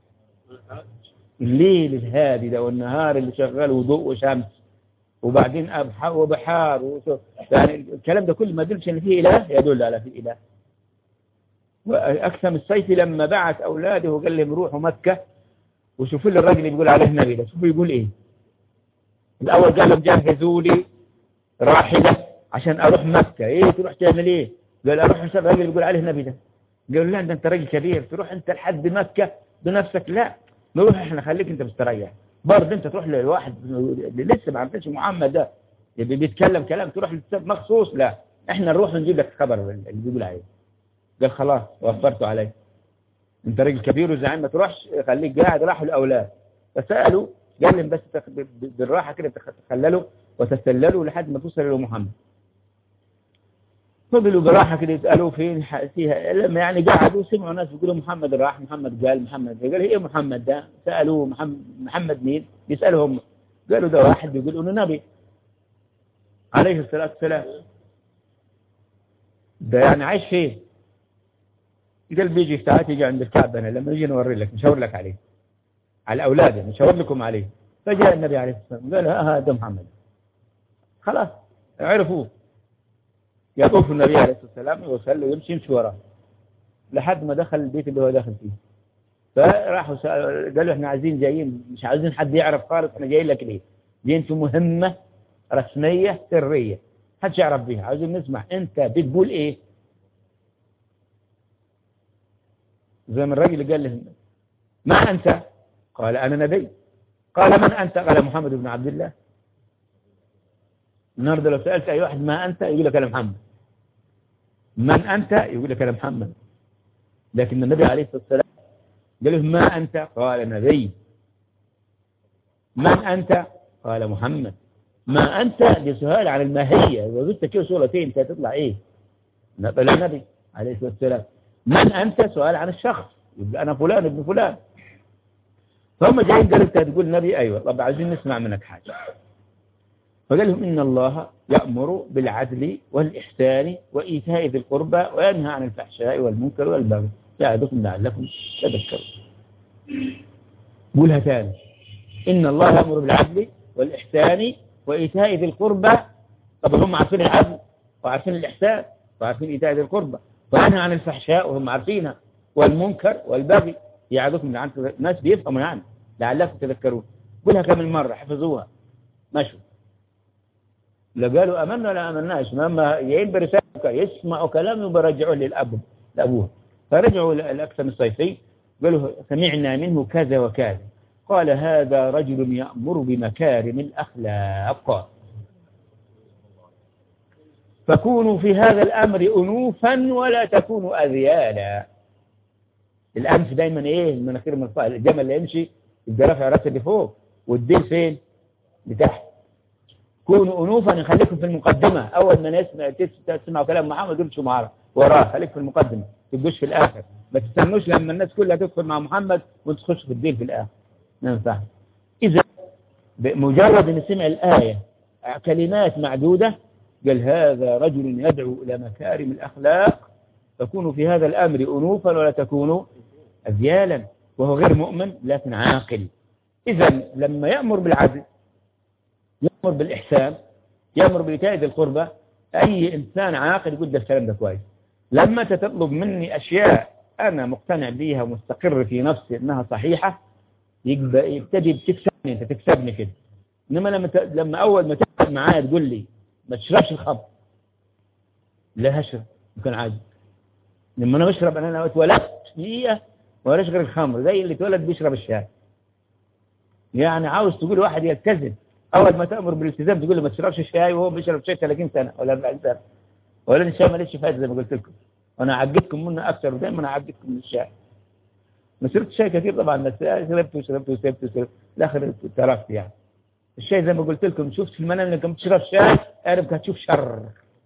الليل الهادي ده والنهار اللي شغال وضوء وشمس وبعدين أبحار وبحار يعني الكلام ده كله ما يدلش ان فيه اله يدل على فيه اله واكثم السيف لما بعث اولاده وقال لهم روحوا مكه وشوفوا لي الراجل اللي بيقول عليه النبي ده شوفوا يقول ايه الأول قال لهم جهزوا لي راحلة عشان أروح مكة إيه تروح تعمل إيه قال أروح عشان الراجل يقول عليه النبي ده قالوا لا ده أنت راجل كبير تروح أنت لحد مكة بنفسك لا نروح إحنا خليك أنت مستريح برضه أنت تروح لواحد اللي لسه ما عرفتش محمد ده اللي بيتكلم كلام تروح مخصوص لا إحنا نروح نجيب لك الخبر اللي بيقول عليه قال خلاص وفرته عليك أنت راجل كبير وزعيم ما تروحش خليك قاعد راحوا الأولاد فسألوا قال لهم بس بالراحة كده تخللوا وتسللوا لحد ما توصل إلى محمد فضلوا براحة كده يسألوا فين ح- فيها لما يعني قعدوا سمعوا ناس بيقولوا محمد راح محمد قال محمد قال ايه محمد ده سألوه محمد, محمد مين يسألهم قالوا ده واحد بيقول انه نبي عليه الصلاة والسلام ده يعني عايش فين قال بيجي ساعات يجي عند الكعبة أنا لما يجي نوري لك نشاور لك عليه على أولاده نشاور لكم عليه فجاء النبي عليه الصلاة والسلام قال ها هذا محمد خلاص عرفوه يطوف النبي عليه الصلاة والسلام يوصل ويمشي يمشي وراه لحد ما دخل البيت اللي هو داخل فيه فراحوا سألوا قالوا احنا عايزين جايين مش عايزين حد يعرف خالص احنا جايين لك ليه جايين في مهمة رسمية سرية محدش يعرف بيها عايزين نسمع انت بتقول ايه زي ما الراجل اللي قال له ما انت قال انا نبي قال من انت قال محمد بن عبد الله النهارده لو سالت اي واحد ما انت يقول لك انا محمد من انت يقول لك انا محمد لكن النبي عليه الصلاه والسلام قال له ما انت قال نبي من انت قال محمد ما انت دي سؤال عن الماهيه وقلت كده صورتين انت هتطلع ايه طلع النبي عليه الصلاه والسلام من انت سؤال عن الشخص يبقى انا فلان ابن فلان فهم جايين قالوا انت هتقول نبي ايوه طب عايزين نسمع منك حاجه فقال لهم إن الله يأمر بالعدل والإحسان وإيتاء ذي القربى وينهى عن الفحشاء والمنكر والبغي يعظكم لعلكم تذكرون قولها ثاني إن الله يأمر بالعدل والإحسان وإيتاء ذي القربى طب هم عارفين العدل وعارفين الإحسان وعارفين إيتاء ذي القربى وينهى عن الفحشاء وهم عارفينها والمنكر والبغي يعظكم لعلكم الناس بيفهموا يعني لعلكم تذكرون قولها كم مرة حفظوها مشوا لا قالوا امنا ولا امناش لما جايين برسالة يسمعوا كلام وبرجعوه للاب لابوه فرجعوا الاكثم الصيفي قالوا سمعنا منه كذا وكذا قال هذا رجل يأمر بمكارم الأخلاق فكونوا في هذا الأمر أنوفا ولا تكونوا أذيالا الأنف دايما إيه المناخير من فوق الجمل اللي يمشي يبقى رافع راسه لفوق والديل فين لتحت كونوا أنوفا يخليكم في المقدمة أول ما نسمع تسمعوا كلام محمد تمشوا معاه وراه خليك في المقدمة تبقوش في الآخر ما تستنوش لما الناس كلها تدخل مع محمد وانت تخش في الدين في الآخر ما ينفع إذا بمجرد أن سمع الآية كلمات معدودة قال هذا رجل يدعو إلى مكارم الأخلاق تكونوا في هذا الأمر أنوفا ولا تكونوا أذيالا وهو غير مؤمن لكن عاقل إذا لما يأمر بالعدل يأمر بالإحسان يأمر بإيتاء ذي القربى أي إنسان عاقل يقول ده الكلام ده كويس لما تطلب مني أشياء أنا مقتنع بيها ومستقر في نفسي أنها صحيحة يبقى يبتدي بتكسبني أنت تكسبني كده إنما لما ت... لما أول ما تقعد معايا تقول لي ما تشربش الخمر لا هشرب يكون عادي لما أنا بشرب أنا اتولدت دقيقة ولا غير الخمر زي اللي اتولد بيشرب الشاي يعني عاوز تقول واحد يلتزم اول ما تامر بالالتزام تقول له ما تشربش شاي وهو بيشرب شاي 30 سنه ولا 40 سنه ولا الشاي ماليش فايده زي ما قلت لكم وانا عجبتكم منه اكثر ودائما عجبتكم من الشاي ما شربت شاي كثير طبعا بس شربت وشربت وسبت وسبت الاخر تركت يعني الشاي زي ما قلت لكم شفت في المنام انك تشرب شاي اعرف هتشوف شر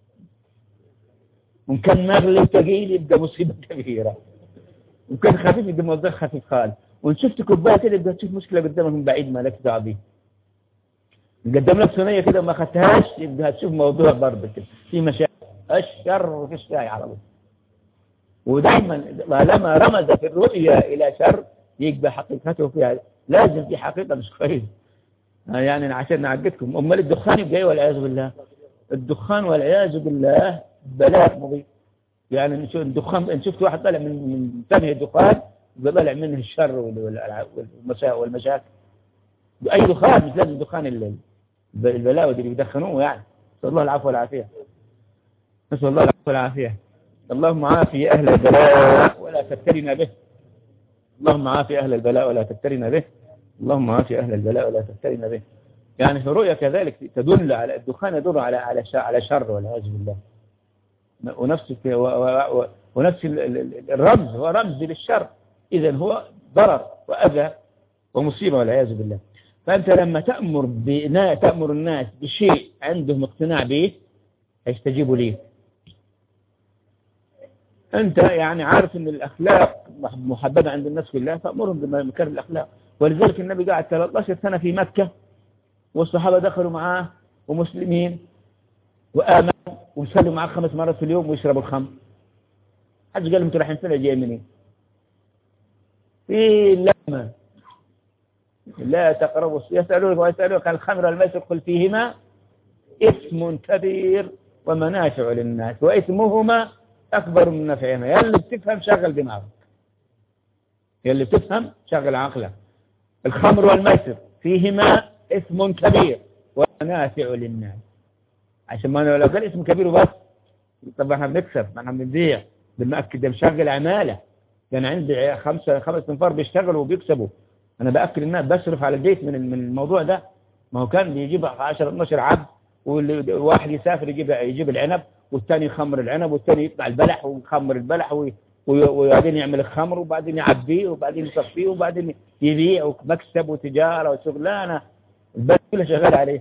وكان مغلي ثقيل يبقى مصيبه كبيره وكان خفيف يبقى موضوع خفيف خالص وان شفت كوبايه كده يبقى تشوف مشكله قدامك من بعيد ما لك دعوه بيه قدم لك صينيه كده وما اخذتهاش يبقى هتشوف موضوع برضه كده في مشاكل الشر في الشاي على طول ودايما لما رمز في الرؤيا الى شر يبقى حقيقته فيها لازم في حقيقه مش كويس يعني عشان نعقدكم امال الدخان يبقى ايه والعياذ بالله الدخان والعياذ بالله بلاء مبين يعني نشوف الدخان ان شفت واحد طالع من من ثاني الدخان يبقى طالع منه الشر والمشاكل اي دخان مش لازم دخان البلاوي اللي بيدخنوه يعني نسال الله العفو والعافيه نسال الله العفو والعافيه اللهم عافي اهل البلاء ولا تبتلنا به اللهم عافي اهل البلاء ولا تبتلنا به اللهم عافي اهل البلاء ولا تبتلنا به يعني في الرؤيا كذلك تدل على الدخان يدل على على على شر والعياذ بالله ونفس ونفس الرمز هو رمز للشر اذا هو ضرر واذى ومصيبه والعياذ بالله فأنت لما تأمر بنا تأمر الناس بشيء عندهم اقتناع به هيستجيبوا ليه أنت يعني عارف أن الأخلاق محببة عند الناس كلها فأمرهم بمكان الأخلاق ولذلك النبي قعد 13 سنة في مكة والصحابة دخلوا معاه ومسلمين وآمنوا ويصلوا معاه خمس مرات في اليوم ويشربوا الخمر حد قال لهم انتوا رايحين فين جايين منين؟ في لما لا تقربوا يسألونك ويسألونك عن الخمر والميسر قل فيهما اسم كبير ومنافع للناس واسمهما أكبر من نفعهما يا اللي بتفهم شغل دماغك يا اللي بتفهم شغل عقلك الخمر والميسر فيهما اسم كبير ومنافع للناس عشان ما لو قال اسم كبير وبس طب احنا بنكسب ما احنا بنبيع بنأكد ده مشغل عمالة ده انا عندي خمسة خمس انفار بيشتغلوا وبيكسبوا انا باكل الناس بصرف على البيت من من الموضوع ده ما هو كان بيجيب 10 12 عبد والواحد يسافر يجيب يجيب العنب والثاني يخمر العنب والثاني يطلع البلح ويخمر البلح وبعدين يعمل الخمر وبعدين يعبيه وبعدين يصفيه وبعدين يبيع ومكسب وتجارة وشغلانة البلد كلها شغال عليه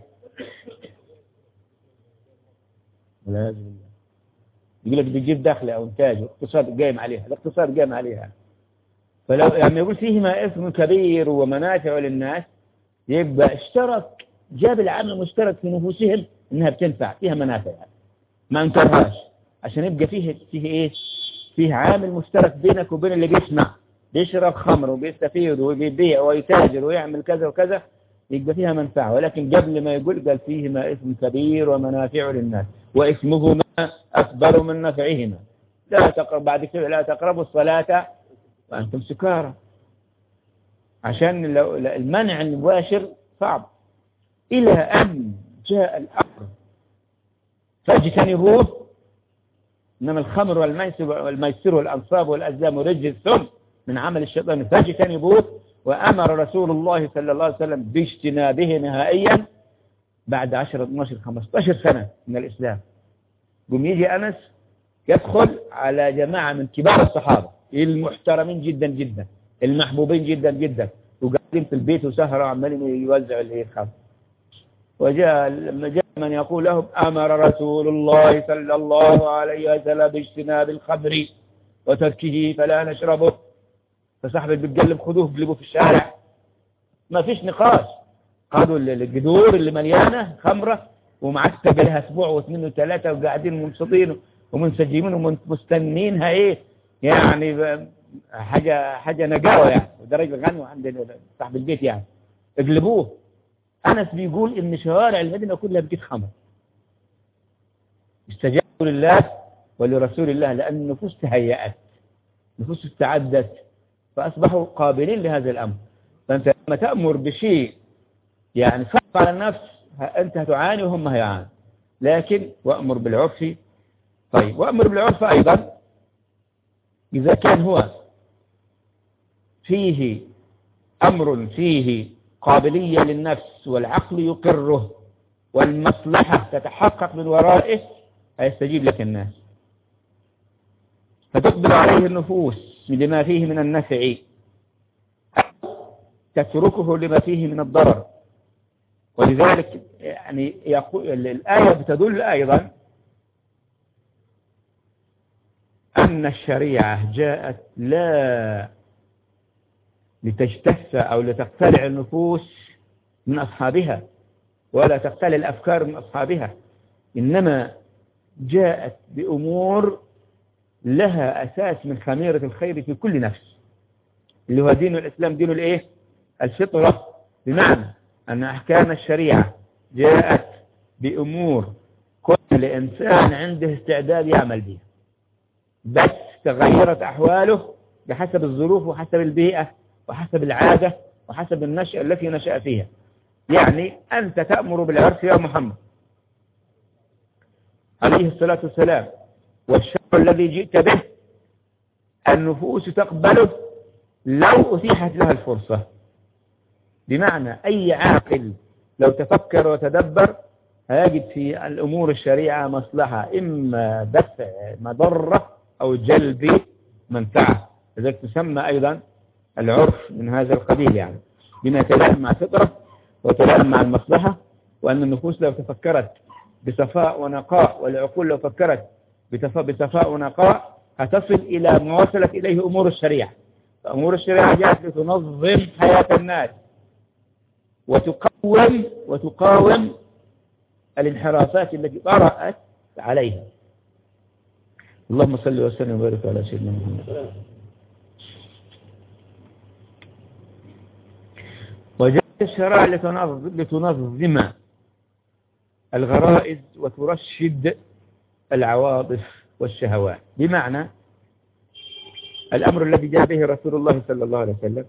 والعياذ بالله يقول لك بتجيب دخل او انتاج واقتصاد قايم عليها الاقتصاد قايم عليها فلو يعني يقول فيهما اسم كبير ومنافع للناس يبقى اشترك جاب العامل المشترك في نفوسهم انها بتنفع فيها منافع ما انكرهاش عشان يبقى فيه فيه ايه فيه عامل مشترك بينك وبين اللي بيسمع بيشرب خمر وبيستفيد وبيبيع ويتاجر ويعمل كذا وكذا يبقى فيها منفعة ولكن قبل ما يقول قال فيهما اسم كبير ومنافع للناس واسمهما أكبر من نفعهما لا تقرب بعد كده لا تقربوا الصلاة وأنتم سكارى عشان لو المنع المباشر صعب إلى أن جاء الأمر فاجتنبوه إنما الخمر والميسر والميسر والأنصاب والأزلام رجس من عمل الشيطان فاجتنبوه وأمر رسول الله صلى الله عليه وسلم باجتنابه نهائيا بعد 10 12 15 سنة من الإسلام قم يجي أنس يدخل على جماعة من كبار الصحابة المحترمين جدا جدا المحبوبين جدا جدا وقاعدين في البيت وسهرة وعمالين يوزعوا الخمر وجاء لما جاء من يقول لهم أمر رسول الله صلى الله عليه وسلم باجتناب الخمر وتركه فلا نشربه فصاحب بيتقلب خذوه اقلبوه في الشارع ما فيش نقاش خدوا الجذور اللي مليانة خمرة ومعتبة لها اسبوع واثنين وثلاثة وقاعدين منصتين ومنسجمين ومستنينها ايه يعني حاجة حاجة نجاوة يعني ودرجة غنوة عند صاحب البيت يعني اقلبوه أنس بيقول إن شوارع المدينة كلها بتجيب خمر استجابوا لله ولرسول الله لأن النفوس تهيأت نفوس استعدت فأصبحوا قابلين لهذا الأمر فأنت لما تأمر بشيء يعني صعب على النفس أنت هتعاني وهم هيعانوا لكن وأمر بالعرف طيب وأمر بالعرف أيضا إذا كان هو فيه أمر فيه قابلية للنفس والعقل يقره والمصلحة تتحقق من ورائه هيستجيب لك الناس فتقبل عليه النفوس لما فيه من النفع تتركه لما فيه من الضرر ولذلك يعني يقول الآية بتدل أيضا أن الشريعة جاءت لا لتجتث أو لتقتلع النفوس من أصحابها ولا تقتلع الأفكار من أصحابها إنما جاءت بأمور لها أساس من خميرة الخير في كل نفس اللي هو دين الإسلام دين الإيه؟ الفطرة بمعنى أن أحكام الشريعة جاءت بأمور كل إنسان عنده استعداد يعمل بها بس تغيرت أحواله بحسب الظروف وحسب البيئة وحسب العادة وحسب النشأة التي نشأ فيها يعني أنت تأمر بالعرف يا محمد عليه الصلاة والسلام والشر الذي جئت به النفوس تقبله لو أتيحت لها الفرصة بمعنى أي عاقل لو تفكر وتدبر هيجد في الأمور الشريعة مصلحة إما دفع مضرة أو جلب منفعة لذلك تسمى أيضا العرف من هذا القبيل يعني بما يتلائم مع فطرة ويتلائم مع المصلحة وأن النفوس لو تفكرت بصفاء ونقاء والعقول لو فكرت بصفاء ونقاء هتصل إلى ما وصلت إليه أمور الشريعة فأمور الشريعة جاءت لتنظم حياة الناس وتقوم وتقاوم الانحرافات التي طرأت عليها اللهم صل وسلم وبارك على سيدنا محمد وجاءت الشرائع لتنظم, لتنظم الغرائز وترشد العواطف والشهوات بمعنى الأمر الذي جاء به رسول الله صلى الله عليه وسلم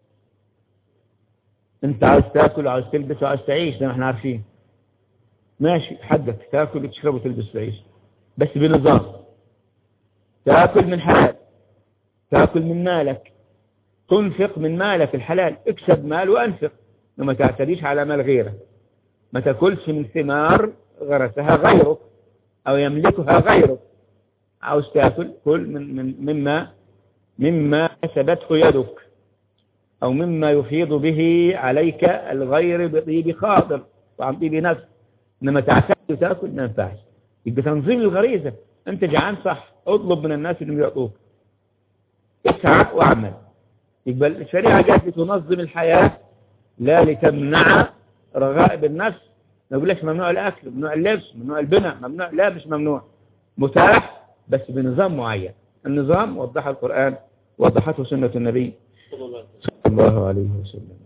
انت عاوز تاكل وعاوز تلبس وعاوز تعيش زي ما احنا عارفين ماشي حقك تاكل وتشرب وتلبس وتعيش بس بنظام تاكل من حلال تاكل من مالك تنفق من مالك الحلال اكسب مال وانفق وما تعتديش على مال غيرك ما تاكلش من ثمار غرسها غيرك او يملكها غيرك عاوز تاكل كل من من مما مما كسبته يدك او مما يفيض به عليك الغير بطيب خاطر وعن طيب نفس انما تعتد وتاكل ما ينفعش يبقى تنظيم الغريزه انت جعان صح اطلب من الناس انهم يعطوك اسعى واعمل يبقى الشريعه جاءت لتنظم الحياه لا لتمنع رغائب النفس ما يقولكش ممنوع الاكل ممنوع اللبس ممنوع البناء ممنوع لا مش ممنوع متاح بس بنظام معين النظام وضحه القرآن وضحته سنة النبي صلى الله عليه وسلم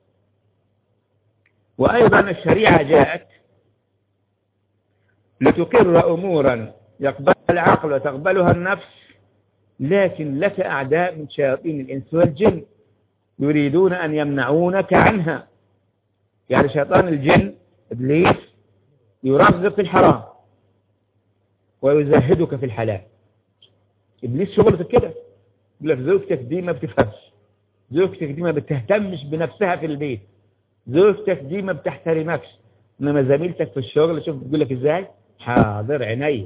وأيضا الشريعة جاءت لتقر أمورا يقبلها العقل وتقبلها النفس لكن لك أعداء من شياطين الإنس والجن يريدون أن يمنعونك عنها يعني شيطان الجن إبليس يرغب في الحرام ويزهدك في الحلال إبليس شغلته كده يقول لك زوجتك دي ما بتفهمش زوجتك دي ما بتهتمش بنفسها في البيت زوجتك دي ما بتحترمكش انما زميلتك في الشغل شوف بتقول لك ازاي حاضر عينيا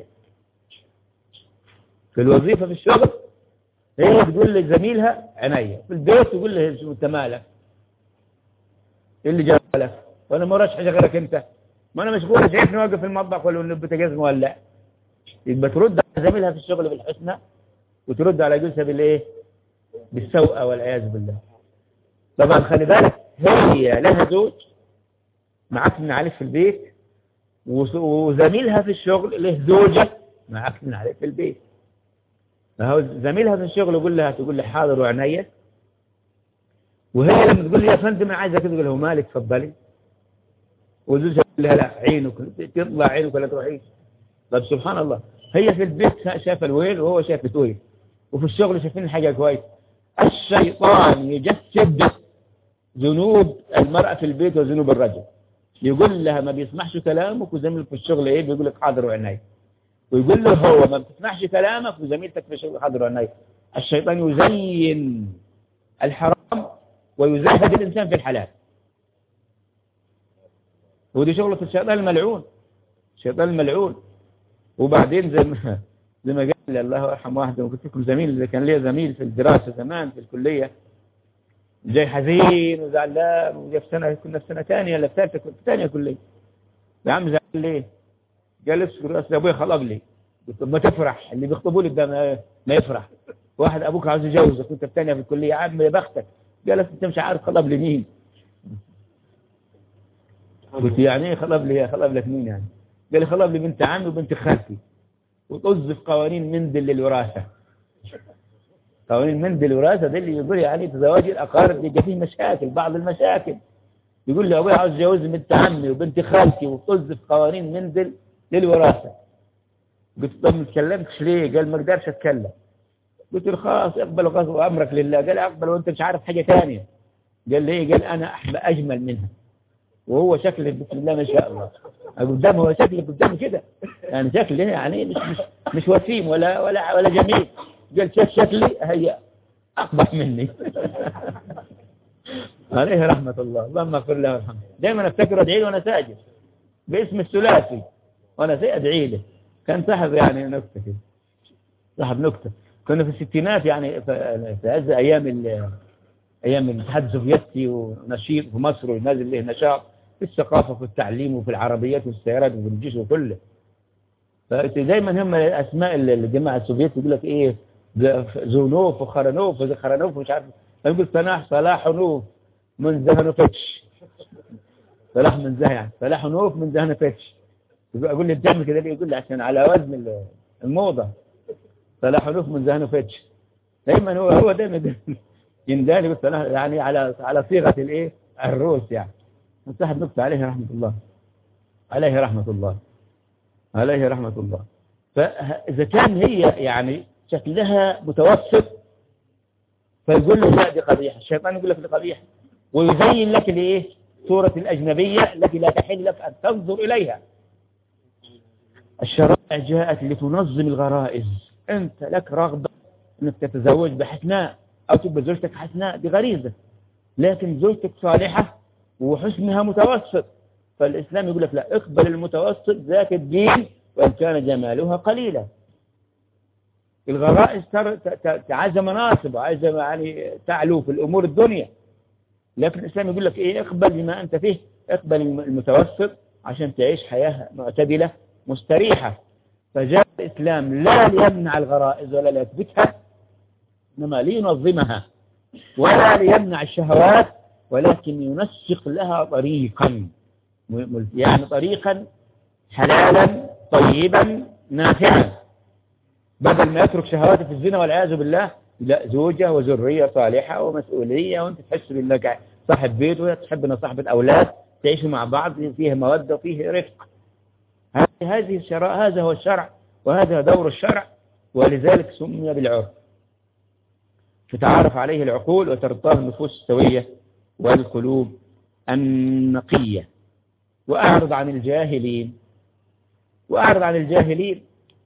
في الوظيفة في الشغل هي بتقول لزميلها عينيا في البيت تقول له انت مالك ايه اللي جاب لك وانا ما وراش حاجه غيرك انت ما انا مشغول شايفني واقف في المطبخ ولا انه بوتاجاز مولع يبقى ترد على زميلها في الشغل بالحسنى وترد على جوزها بالايه بالسوء والعياذ بالله طبعا خلي بالك هي لها زوج معكن عليه في البيت وزميلها في الشغل له زوجة معكن عليه في البيت فهو زميلها في الشغل يقول لها تقول لي حاضر وعنيا وهي لما تقول لي يا فندم انا عايزه كده تقول له مالك اتفضلي وزوجها يقول لها لا عينك تطلع عينك ولا تروحيش طب سبحان الله هي في البيت شايفه الويل وهو شايف التويل وفي الشغل شايفين الحاجه كويس الشيطان يجسد ذنوب المرأة في البيت وذنوب الرجل يقول لها ما بيسمعش كلامك وزميلك في الشغل ايه بيقول لك حاضر وعيني ويقول له هو ما بتسمعش كلامك وزميلتك في الشغل حاضر وعيني الشيطان يزين الحرام ويزهد الإنسان في الحلال ودي شغلة الشيطان الملعون الشيطان الملعون وبعدين زي ما زي ما قال لي الله يرحم واحد وقلت لكم زميل اللي كان ليا زميل في الدراسة زمان في الكلية جاي حزين وزعلان وجا في سنة كنا في سنة ثانية ولا في ثالثة كنت في ثانية كلية يا عم زعلان ليه؟ قال لي اصل ابويا خطب لي قلت ما تفرح اللي بيخطبوا لك ده ما, ما يفرح واحد ابوك عاوز يجوزك وانت في ثانية في الكلية يا عم يا بختك قال انت مش عارف خطب لي مين قلت يعني ايه خطب لي خطب لك مين يعني قال لي خطب لي بنت عمي وبنت خالتي وطز في قوانين مندل للوراثة قوانين مندل الوراثة دي اللي يقول يعني تزواج الأقارب بيبقى فيه مشاكل بعض المشاكل يقول لي أبوي عاوز يجوز بنت عمي وبنت خالتي وطز في قوانين مندل للوراثة قلت طب ما تكلمتش ليه قال ما اقدرش اتكلم قلت له خلاص اقبل غصب امرك لله قال اقبل وانت مش عارف حاجة ثانيه قال لي ايه قال انا احب اجمل منها وهو شكل بسم الله ما شاء الله قدامه هو شكل قدامه كده يعني شكل يعني مش مش مش وسيم ولا ولا ولا جميل قال شاف شكلي هي اقبح مني عليه رحمة الله اللهم اغفر له وارحمه دايما افتكر ادعي له وانا ساجد باسم الثلاثي وانا ادعي له كان صاحب يعني نكته كده صاحب نكته كنا في الستينات يعني في عز ايام ايام الاتحاد السوفيتي ونشيط في مصر ونازل له نشاط في الثقافه وفي التعليم وفي العربيات والسيارات وفي الجيش وكله فدايما هم اسماء الجماعه السوفيتي يقول لك ايه ذو نوف وخرنوف وزخرنوف ومش عارف يقول صلاح صلاح نوف من زهنفتش صلاح من زه يعني صلاح نوف من زهنفتش اقول لي بتعمل كده ليه يقول لي عشان على وزن الموضه صلاح نوف من زهنفتش دايما هو هو دايما ينداني بالصلاح يعني على على صيغه الايه الروس يعني صاحب نقطة عليه رحمة الله عليه رحمة الله عليه رحمة الله فإذا كان هي يعني شكلها متوسط فيقول له لا دي قبيحة الشيطان يقول لك دي قبيحة ويزين لك الايه صورة الأجنبية التي لا تحل لك أن تنظر إليها الشرائع جاءت لتنظم الغرائز أنت لك رغبة أنك تتزوج بحسناء أو تبقى زوجتك حسناء دي غريزة لكن زوجتك صالحة وحسنها متوسط فالإسلام يقول لك لا اقبل المتوسط ذات الدين وإن كان جمالها قليلا الغرائز عايزة مناصب وعايزة يعني تعلو في الأمور الدنيا لكن الإسلام يقول لك إيه اقبل بما أنت فيه اقبل المتوسط عشان تعيش حياة معتدلة مستريحة فجاء الإسلام لا ليمنع الغرائز ولا ليثبتها إنما لينظمها ولا ليمنع الشهوات ولكن ينسق لها طريقا يعني طريقا حلالا طيبا نافعا بدل ما يترك شهواته في الزنا والعياذ بالله لا زوجة وذرية صالحة ومسؤولية وانت تحس بانك صاحب بيت وهي تحب انها صاحبة اولاد تعيشوا مع بعض فيه مودة وفيه رفق هذه الشرع هذا هو الشرع وهذا دور الشرع ولذلك سمي بالعرف تتعارف عليه العقول وترضاه النفوس السوية والقلوب النقية وأعرض عن الجاهلين وأعرض عن الجاهلين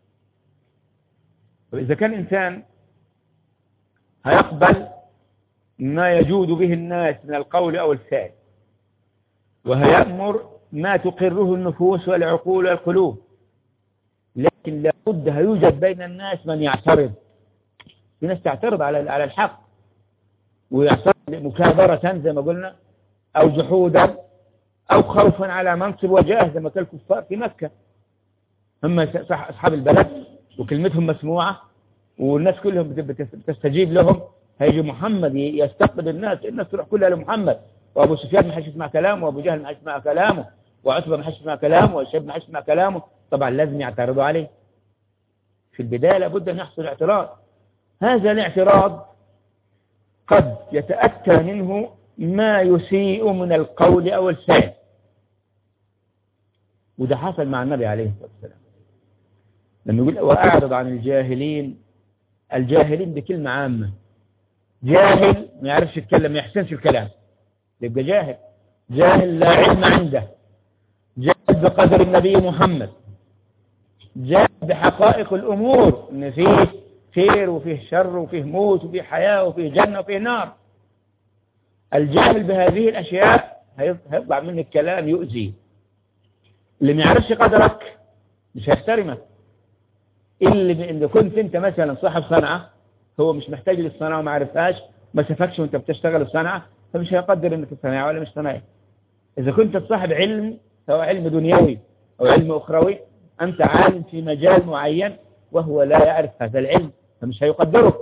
وإذا كان إنسان هيقبل ما يجود به الناس من القول أو الفعل وهيأمر ما تقره النفوس والعقول والقلوب لكن لابد هيوجد بين الناس من يعترض في ناس تعترض على على الحق ويعترض مكابرة زي ما قلنا أو جحودا أو خوفا على منصب وجاه زي ما كان الكفار في مكة هم أصحاب البلد وكلمتهم مسموعة والناس كلهم بتستجيب لهم هيجي محمد يستقبل الناس الناس تروح كلها لمحمد وأبو سفيان ما حدش يسمع كلامه وأبو جهل ما حدش يسمع كلامه وعتبة ما حدش يسمع كلامه والشيب ما حدش يسمع كلامه طبعا لازم يعترضوا عليه في البداية لابد أن يحصل اعتراض هذا الاعتراض قد يتأتى منه ما يسيء من القول أو الفعل وده حصل مع النبي عليه الصلاة والسلام لما يقول وأعرض عن الجاهلين الجاهلين بكلمة عامة جاهل ما يعرفش يتكلم ما يحسنش الكلام يبقى جاهل جاهل لا علم عنده جاهل بقدر النبي محمد جاهل بحقائق الأمور إن فيه خير وفيه شر وفيه موت وفيه حياة وفيه جنة وفيه نار الجاهل بهذه الأشياء هيطلع منك كلام يؤذي اللي ما يعرفش قدرك مش هيحترمك اللي إذا كنت أنت مثلا صاحب صنعة هو مش محتاج للصنعة وما عرفهاش ما شافكش وانت بتشتغل الصنعة فمش هيقدر انك صناعي ولا مش صناعي إذا كنت صاحب علم سواء علم دنيوي أو علم أخروي أنت عالم في مجال معين وهو لا يعرف هذا العلم فمش هيقدرك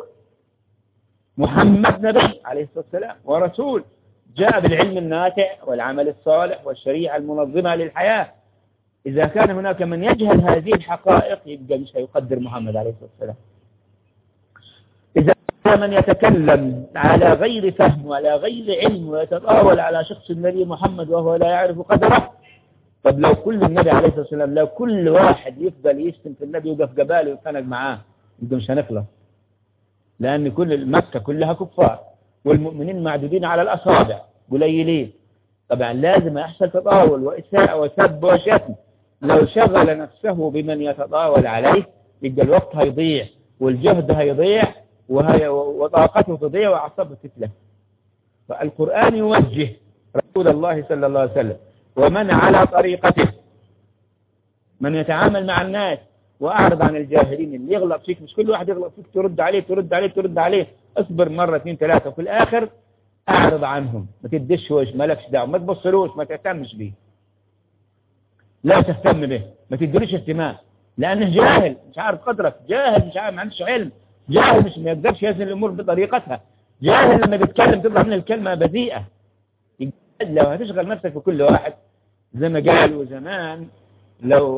محمد نبي عليه الصلاة والسلام ورسول جاء بالعلم الناتع والعمل الصالح والشريعة المنظمة للحياة إذا كان هناك من يجهل هذه الحقائق يبقى مش هيقدر محمد عليه الصلاة والسلام إذا كان من يتكلم على غير فهم وعلى غير علم ويتطاول على شخص النبي محمد وهو لا يعرف قدره طب لو كل النبي عليه الصلاة والسلام لو كل واحد يفضل يشتم في النبي ويقف جباله ويتخانق معاه يبقى مش هنخلص لأن كل مكة كلها كفار والمؤمنين معدودين على الأصابع قليلين طبعا لازم يحصل تطاول وإساءة وسب وشتم لو شغل نفسه بمن يتطاول عليه يبقى الوقت هيضيع والجهد هيضيع وهي وطاقته تضيع وأعصابه تتلف فالقرآن يوجه رسول الله صلى الله عليه وسلم ومن على طريقته من يتعامل مع الناس وأعرض عن الجاهلين اللي يغلط فيك مش كل واحد يغلط فيك ترد عليه ترد عليه ترد عليه اصبر مرة اثنين ثلاثة وفي الآخر أعرض عنهم ما تدش وش مالكش دعوة ما تبصلوش ما تهتمش بيه لا تهتم به ما تدريش اهتمام لأنه جاهل مش عارف قدرك جاهل مش عارف ما عندش علم جاهل مش ما يقدرش يزن الأمور بطريقتها جاهل لما بيتكلم تطلع منه الكلمة بذيئة لو هتشغل نفسك بكل واحد زي ما قالوا زمان لو